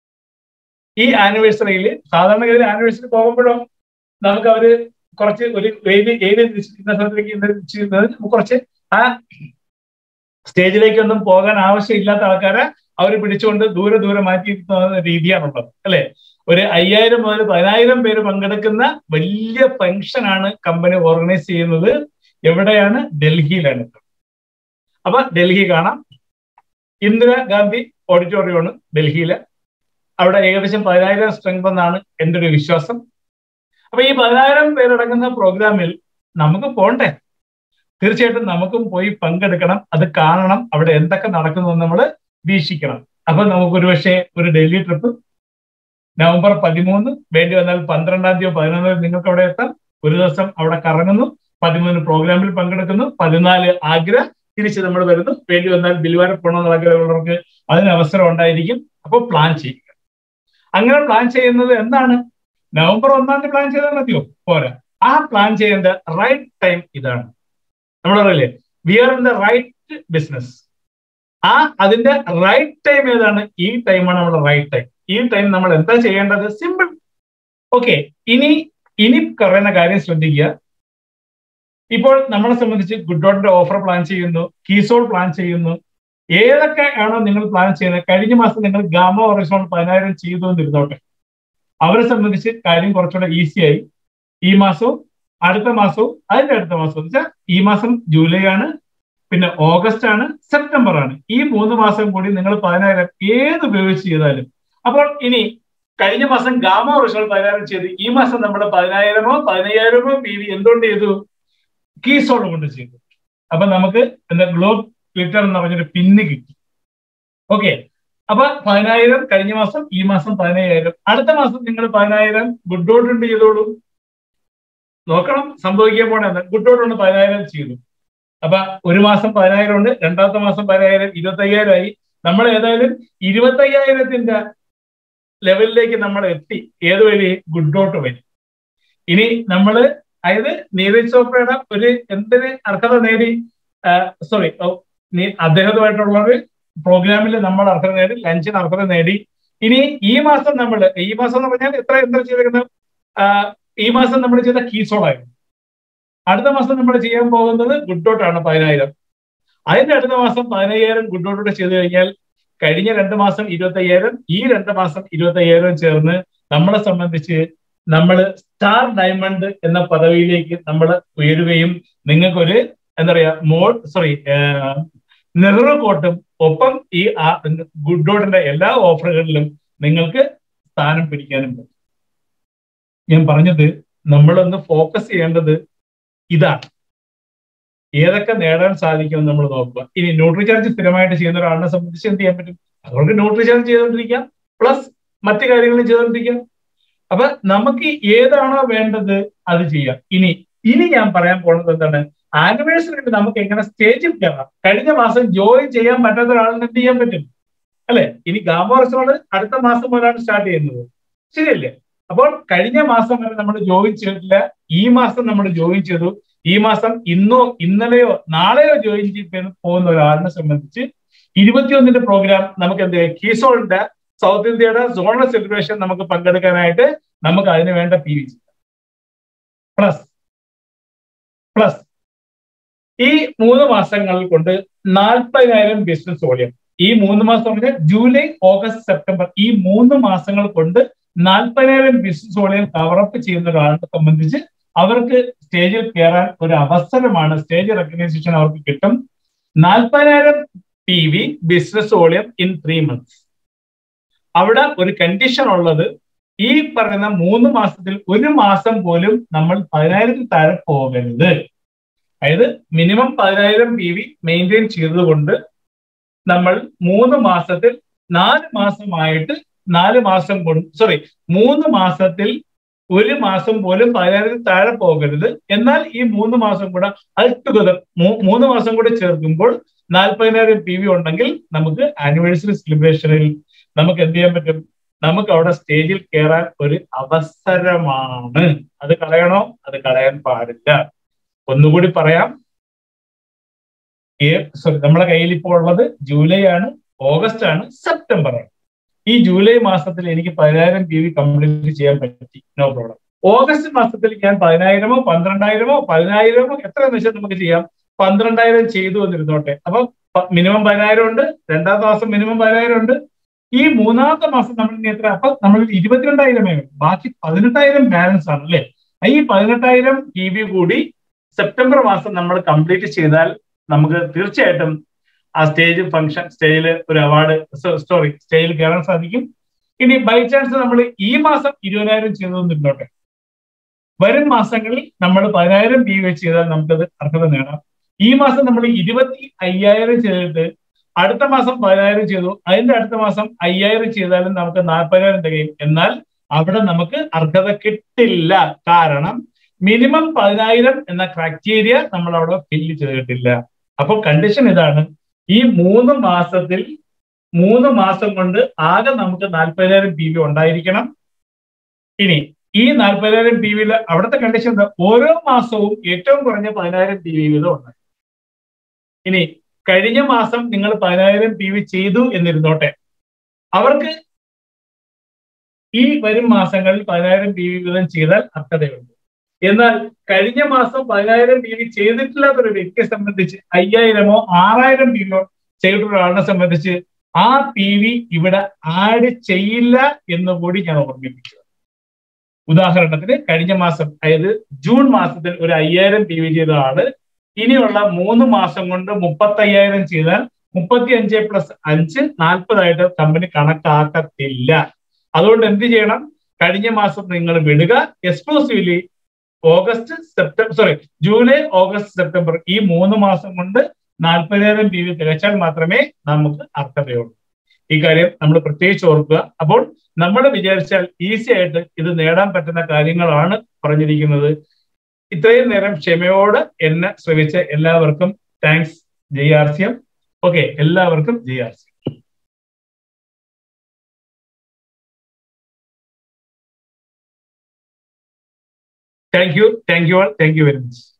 ഈ ആനിവേഴ്സറിയിൽ സാധാരണഗതിയിൽ ആനിവേഴ്സറി പോകുമ്പോഴോ നമുക്ക് അവര് കുറച്ച് ഒരു ഏത് ഏത് നിശ്ചയിക്കുന്ന സ്ഥലത്തേക്ക് നിശ്ചയിക്കുന്നത് കുറച്ച് ആ സ്റ്റേജിലേക്കൊന്നും പോകാൻ ആവശ്യമില്ലാത്ത ആൾക്കാരെ അവർ പിടിച്ചുകൊണ്ട് ദൂരെ ദൂരെ മാറ്റിയിരുത്തുന്ന രീതിയാണുള്ളത് അല്ലെ ഒരു അയ്യായിരം മുതൽ പതിനായിരം പേര് പങ്കെടുക്കുന്ന വലിയ ഫംഗ്ഷനാണ് കമ്പനി ഓർഗനൈസ് ചെയ്യുന്നത് എവിടെയാണ് ഡൽഹിയിലാണ് അപ്പൊ ഡൽഹി കാണാം ഇന്ദിരാഗാന്ധി ഓഡിറ്റോറിയമാണ് ഡൽഹിയില് അവിടെ ഏകദേശം പതിനായിരം സ്ട്രെങ്ത് എന്നാണ് എൻ്റെ ഒരു വിശ്വാസം അപ്പൊ ഈ പതിനായിരം പേരടങ്ങുന്ന പ്രോഗ്രാമിൽ നമുക്ക് പോണ്ടേ തീർച്ചയായിട്ടും നമുക്കും പോയി പങ്കെടുക്കണം അത് കാണണം അവിടെ എന്തൊക്കെ നടക്കുന്നു നമ്മൾ വീക്ഷിക്കണം അപ്പൊ നമുക്ക് ഒരുപക്ഷെ ഒരു ഡൽഹി ട്രിപ്പ് നവംബർ പതിമൂന്ന് വേണ്ടി വന്നാൽ പന്ത്രണ്ടാം തീയതി പതിനൊന്നാം തീയതി നിങ്ങൾക്ക് അവിടെ എത്താം ഒരു ദിവസം അവിടെ കറങ്ങുന്നു പതിമൂന്ന് പ്രോഗ്രാമിൽ പങ്കെടുക്കുന്നു പതിനാല് ആഗ്ര തിരിച്ച് നമ്മൾ വരുന്നു വേണ്ടി വന്നാൽ ബിൽവാര പോകണമെന്നുള്ള ആഗ്രഹമുള്ളവർക്ക് അതിന് അവസരം ഉണ്ടായിരിക്കും അപ്പോൾ പ്ലാൻ ചെയ്യുക അങ്ങനെ പ്ലാൻ ചെയ്യുന്നത് എന്താണ് നവംബർ ഒന്നാം തീയതി പ്ലാൻ ചെയ്താൽ മതിയോ പോരാ ആ പ്ലാൻ ചെയ്യേണ്ട റൈറ്റ് ടൈം ഇതാണ് നമ്മൾ പറയില്ലേ we are in the right business ആ അതിന്റെ റൈറ്റ് ടൈം ഏതാണ് ഈ ടൈമാണ് നമ്മുടെ റൈറ്റ് ടൈം ഈ ടൈം നമ്മൾ എന്താ ചെയ്യേണ്ടത് സിമ്പിൾ ഓക്കെ ഇനി ഇനി പറയുന്ന കാര്യം ശ്രദ്ധിക്കുക ഇപ്പോൾ നമ്മളെ സംബന്ധിച്ച് ഗുഡ് ഡോട്ടിന്റെ ഓഫർ പ്ലാൻ ചെയ്യുന്നു കീസോൾ പ്ലാൻ ചെയ്യുന്നു ഏതൊക്കെ ആണോ നിങ്ങൾ പ്ലാൻ ചെയ്യുന്നത് കഴിഞ്ഞ മാസം നിങ്ങൾ ഗാമ ഒറിസോൺ പതിനായിരം ചെയ്തു എന്നിരുന്നോട്ടെ അവരെ സംബന്ധിച്ച് കാര്യം കുറച്ചുകൂടെ ഈസിയായി ഈ മാസവും അടുത്ത മാസവും അതിന്റെ അടുത്ത മാസവും വെച്ചാൽ ഈ മാസം ജൂലൈ ആണ് പിന്നെ ഓഗസ്റ്റ് ആണ് സെപ്റ്റംബർ ആണ് ഈ മൂന്ന് മാസം കൂടി നിങ്ങൾ പതിനായിരം ഏത് ഉപയോഗിച്ച് ചെയ്താലും അപ്പോൾ ഇനി കഴിഞ്ഞ മാസം ഗാമ റിസൾട്ട് പതിനായിരം ചെയ്തു ഈ മാസം നമ്മൾ പതിനായിരമോ പതിനയ്യായിരമോ പി വി എന്തുകൊണ്ട് ചെയ്തു കീസോട് കൊണ്ട് ചെയ്തു അപ്പൊ നമുക്ക് എന്താ ഗ്ലോബ് ട്വിറ്റർ എന്ന് പറഞ്ഞൊരു പിന്ന് കിട്ടി ഓക്കെ അപ്പൊ പതിനായിരം കഴിഞ്ഞ മാസം ഈ മാസം പതിനയ്യായിരം അടുത്ത മാസം നിങ്ങൾ പതിനായിരം ഗുഡ് ഡോട്ട് ചെയ്തോളൂ നോക്കണം സംഭവിക്കാൻ പോണെന്ന് ഗുഡോട്ടുണ്ട് പതിനായിരം ചെയ്തു അപ്പൊ ഒരു മാസം പതിനായിരം ഉണ്ട് രണ്ടാമത്തെ മാസം പതിനായിരം ഇരുപത്തി അയ്യായിരം ആയി നമ്മൾ ഏതായാലും ഇരുപത്തി അയ്യായിരത്തിന്റെ ലെവലിലേക്ക് നമ്മൾ എത്തി ഏത് വഴി ഗുഡോട്ട് വഴി ഇനി നമ്മള് അതായത് നീരജ് ചോപ്രയുടെ ഒരു എന്തിന് അർഹത നേടി സോറി അദ്ദേഹത്തുമായിട്ടുള്ള ഒരു പ്രോഗ്രാമിൽ നമ്മൾ അർഹത നേടി ലഞ്ചിന് അർഹത നേടി ഇനി ഈ മാസം നമ്മൾ ഈ മാസം എന്ന് പറഞ്ഞാൽ എത്ര എന്താ ചെയ്തിരിക്കുന്നത് ഈ മാസം നമ്മൾ ചെയ്ത കീസോളായിരുന്നു അടുത്ത മാസം നമ്മൾ ചെയ്യാൻ പോകുന്നത് ഗുഡോട്ടാണ് പതിനായിരം അതിന്റെ അടുത്ത മാസം പതിനയ്യായിരം ഗുഡോട്ടോടെ ചെയ്തു കഴിഞ്ഞാൽ കഴിഞ്ഞ രണ്ട് മാസം ഇരുപത്തി അയ്യായിരം ഈ രണ്ട് മാസം ഇരുപത്തി അയ്യായിരം ചേർന്ന് നമ്മളെ സംബന്ധിച്ച് നമ്മൾ സ്റ്റാർ ഡയമണ്ട് എന്ന പദവിയിലേക്ക് നമ്മൾ ഉയരുകയും നിങ്ങൾക്കൊരു എന്താ പറയാ മോൾ സോറി നെഹ്റു കോട്ടും ഒപ്പം ഈ ഗുഡോട്ടിന്റെ എല്ലാ ഓഫറുകളിലും നിങ്ങൾക്ക് സ്ഥാനം പിടിക്കാനും പറ്റും ഞാൻ പറഞ്ഞത് നമ്മളൊന്ന് ഫോക്കസ് ചെയ്യേണ്ടത് ഇതാണ് ഏതൊക്കെ നേടാൻ സാധിക്കും നമ്മൾ നോക്കുക ഇനി ന്യൂട്രി ചാർജ് സ്ഥിരമായിട്ട് ചെയ്യുന്ന ഒരാളിനെ സംബന്ധിച്ച് എന്ത് ചെയ്യാൻ പറ്റും അതുകൊണ്ട് ന്യൂട്രി ചാർജ് ചെയ്തുകൊണ്ടിരിക്കാം പ്ലസ് മറ്റു കാര്യങ്ങളും ചെയ്തുകൊണ്ടിരിക്കാം അപ്പൊ നമുക്ക് ഏതാണോ വേണ്ടത് അത് ചെയ്യാം ഇനി ഇനി ഞാൻ പറയാൻ പോകുന്നത് എന്താണ് ആനിവേഴ്സറിക്ക് നമുക്ക് എങ്ങനെ സ്റ്റേജിൽ കയറാം കഴിഞ്ഞ മാസം ജോയിൻ ചെയ്യാൻ പറ്റാത്ത ഒരാളിന് എന്ത് ചെയ്യാൻ പറ്റും അല്ലെ ഇനി ഗാമോറസോള് അടുത്ത മാസം മുതലാണ് സ്റ്റാർട്ട് ചെയ്യുന്നത് ശരിയല്ലേ അപ്പോൾ കഴിഞ്ഞ മാസം വരെ നമ്മൾ ജോയിൻ ചെയ്തിട്ടില്ല ഈ മാസം നമ്മൾ ജോയിൻ ചെയ്തു ഈ മാസം ഇന്നോ ഇന്നലെയോ നാളെയോ ജോയിൻ ചെയ്ത് പോകുന്ന ഒരാളിനെ സംബന്ധിച്ച് ഇരുപത്തിയൊന്നിന്റെ പ്രോഗ്രാം നമുക്ക് എന്ത് കീസോളിന്റെ സൗത്ത് ഇന്ത്യയുടെ സോണൽ സെലിബ്രേഷൻ നമുക്ക് പങ്കെടുക്കാനായിട്ട് നമുക്ക് അതിന് വേണ്ട പി വി പ്ലസ് പ്ലസ് ഈ മൂന്ന് മാസങ്ങൾ കൊണ്ട് നാൽപ്പതിനായിരം ബിസിനസ് വോളിയം ഈ മൂന്ന് മാസം പറഞ്ഞാൽ ജൂലൈ ഓഗസ്റ്റ് സെപ്റ്റംബർ ഈ മൂന്ന് മാസങ്ങൾ കൊണ്ട് നാൽപ്പതിനായിരം ബിസിനസ് വോളിയം കവറപ്പ് ചെയ്യുന്ന ഒരാളെ സംബന്ധിച്ച് അവർക്ക് സ്റ്റേജിൽ കയറാൻ ഒരു അവസരമാണ് സ്റ്റേജ് റെക്കഗ്നൈസേഷൻ അവർക്ക് കിട്ടും നാൽപ്പതിനായിരം P V business volume in three months അവിടെ ഒരു കണ്ടീഷൻ ഉള്ളത് ഈ പറയുന്ന മൂന്ന് മാസത്തിൽ ഒരു മാസം പോലും നമ്മൾ പതിനായിരത്തിൽ താഴെ പോകരുത് അതായത് മിനിമം പതിനായിരം പി വി മെയിൻറ്റെയിൻ ചെയ്തുകൊണ്ട് നമ്മൾ മൂന്ന് മാസത്തിൽ നാല് മാസമായിട്ട് നാല് മാസം കൊണ്ട് സോറി മൂന്ന് മാസത്തിൽ ഒരു മാസം പോലും പതിനായിരത്തിൽ താഴെ പോകരുത് എന്നാൽ ഈ മൂന്ന് മാസം കൂടെ അത് ടുഗദർ മൂന്ന് മാസം കൂടെ ചേർക്കുമ്പോൾ നാൽപ്പതിനായിരം പി വി ഉണ്ടെങ്കിൽ നമുക്ക് ആനിവേഴ്സറി സെലിബ്രേഷനിൽ നമുക്ക് എന്ത് ചെയ്യാൻ പറ്റും നമുക്ക് അവിടെ സ്റ്റേജിൽ കയറാൻ ഒരു അവസരമാണ് അത് കളയണോ അത് കളയാൻ പാടില്ല ഒന്നുകൂടി പറയാം സോറി നമ്മളെ കയ്യിൽ ഇപ്പോൾ ഉള്ളത് ജൂലൈ ആണ് ഓഗസ്റ്റ് ആണ് സെപ്റ്റംബർ ആണ് ഈ ജൂലൈ മാസത്തിൽ എനിക്ക് പതിനായിരം പി വി കംപ്ലീറ്റ് ചെയ്യാൻ പറ്റി നോ പ്രോബ്ലം ഓഗസ്റ്റ് മാസത്തിൽ ഞാൻ പതിനായിരമോ പന്ത്രണ്ടായിരമോ പതിനായിരമോ എത്രയെന്ന് വെച്ചാൽ നമുക്ക് ചെയ്യാം പന്ത്രണ്ടായിരം ചെയ്തു എന്നിരുന്നോട്ടെ അപ്പൊ മിനിമം പതിനായിരം ഉണ്ട് രണ്ടാമത്തെ മാസം മിനിമം പതിനായിരം ഉണ്ട് ഈ മൂന്നാമത്തെ മാസം നമ്മൾ ഇനി എത്ര അപ്പൊ നമ്മൾ ഇരുപത്തിരണ്ടായിരമേ ബാക്കി പതിനെട്ടായിരം ബാലൻസ് ആണ് അല്ലെ ഈ പതിനെട്ടായിരം ടി വി കൂടി സെപ്റ്റംബർ മാസം നമ്മൾ കംപ്ലീറ്റ് ചെയ്താൽ നമുക്ക് തീർച്ചയായിട്ടും ആ സ്റ്റേജ് ഫംഗ്ഷൻ സ്റ്റേജിൽ ഒരു അവാർഡ് സോറി സ്റ്റേജിൽ കയറാൻ സാധിക്കും ഇനി ബൈ ചാൻസ് നമ്മൾ ഈ മാസം ഇരുപതിനായിരം ചെയ്തതെന്നിട്ടോട്ടെ വരും മാസങ്ങളിൽ നമ്മൾ പതിനായിരം പി വെച്ച് ചെയ്താൽ നമുക്കത് അർഹത നേടാം ഈ മാസം നമ്മൾ ഇരുപത്തി അയ്യായിരം ചെയ്തിട്ട് അടുത്ത മാസം പതിനായിരം ചെയ്തു അതിന്റെ അടുത്ത മാസം അയ്യായിരം ചെയ്താലും നമുക്ക് നാൽപ്പതിനായിരം തികയും എന്നാൽ അവിടെ നമുക്ക് അർഹത കിട്ടില്ല കാരണം മിനിമം പതിനായിരം എന്ന ക്രൈറ്റീരിയ നമ്മൾ അവിടെ ഫില്ല് ചെയ്തിട്ടില്ല അപ്പോൾ കണ്ടീഷൻ ഇതാണ് ഈ മൂന്ന് മാസത്തിൽ മൂന്ന് മാസം കൊണ്ട് ആകെ നമുക്ക് നാൽപ്പതിനായിരം പി വി ഉണ്ടായിരിക്കണം ഇനി ഈ നാൽപ്പതിനായിരം പി വിയിൽ അവിടുത്തെ കണ്ടീഷൻ എന്താ ഓരോ മാസവും ഏറ്റവും കുറഞ്ഞ പതിനായിരം പി വി വീതം ഉണ്ട് ഇനി കഴിഞ്ഞ മാസം നിങ്ങൾ പതിനായിരം പി വി ചെയ്തു എന്നിരുന്നോട്ടെ അവർക്ക് ഈ വരും മാസങ്ങളിൽ പതിനായിരം പി വി വീതം ചെയ്താൽ അർഹതയുണ്ട് എന്നാൽ കഴിഞ്ഞ മാസം പതിനായിരം പി വി ചെയ്തിട്ടില്ലാത്തൊരു വ്യക്തിയെ സംബന്ധിച്ച് അയ്യായിരമോ ആറായിരം പി വിയോ ചെയ്തിട്ടുള്ള ഒരാളിനെ സംബന്ധിച്ച് ആ പി വി ഇവിടെ ആഡ് ചെയ്യില്ല എന്ന് കൂടി ഞാൻ ഓർമ്മിപ്പിക്കുക ഉദാഹരണത്തിന് കഴിഞ്ഞ മാസം അതായത് ജൂൺ മാസത്തിൽ ഒരു അയ്യായിരം പി വി ചെയ്ത ആള് ഇനിയുള്ള മൂന്ന് മാസം കൊണ്ട് മുപ്പത്തി അയ്യായിരം ചെയ്താൽ മുപ്പത്തി അഞ്ച് പ്ലസ് അഞ്ച് നാൽപ്പതായിട്ട് കമ്പനി കണക്കാക്കത്തില്ല അതുകൊണ്ട് എന്ത് ചെയ്യണം കഴിഞ്ഞ മാസം നിങ്ങൾ വിടുക exclusively August September sorry July August September ഈ മൂന്ന് മാസം കൊണ്ട് നാൽപ്പതിനായിരം പി വി തികച്ചാൽ മാത്രമേ നമുക്ക് അർഹതയുള്ളൂ ഈ കാര്യം നമ്മൾ പ്രത്യേകിച്ച് ഓർക്കുക അപ്പോൾ നമ്മൾ വിചാരിച്ചാൽ ഈസി ആയിട്ട് ഇത് നേടാൻ പറ്റുന്ന കാര്യങ്ങളാണ് പറഞ്ഞിരിക്കുന്നത് ഇത്രയും നേരം ക്ഷമയോട് എന്നെ ശ്രമിച്ച എല്ലാവർക്കും thanks J R C M okay എല്ലാവർക്കും J R C thank you thank you all thank you very much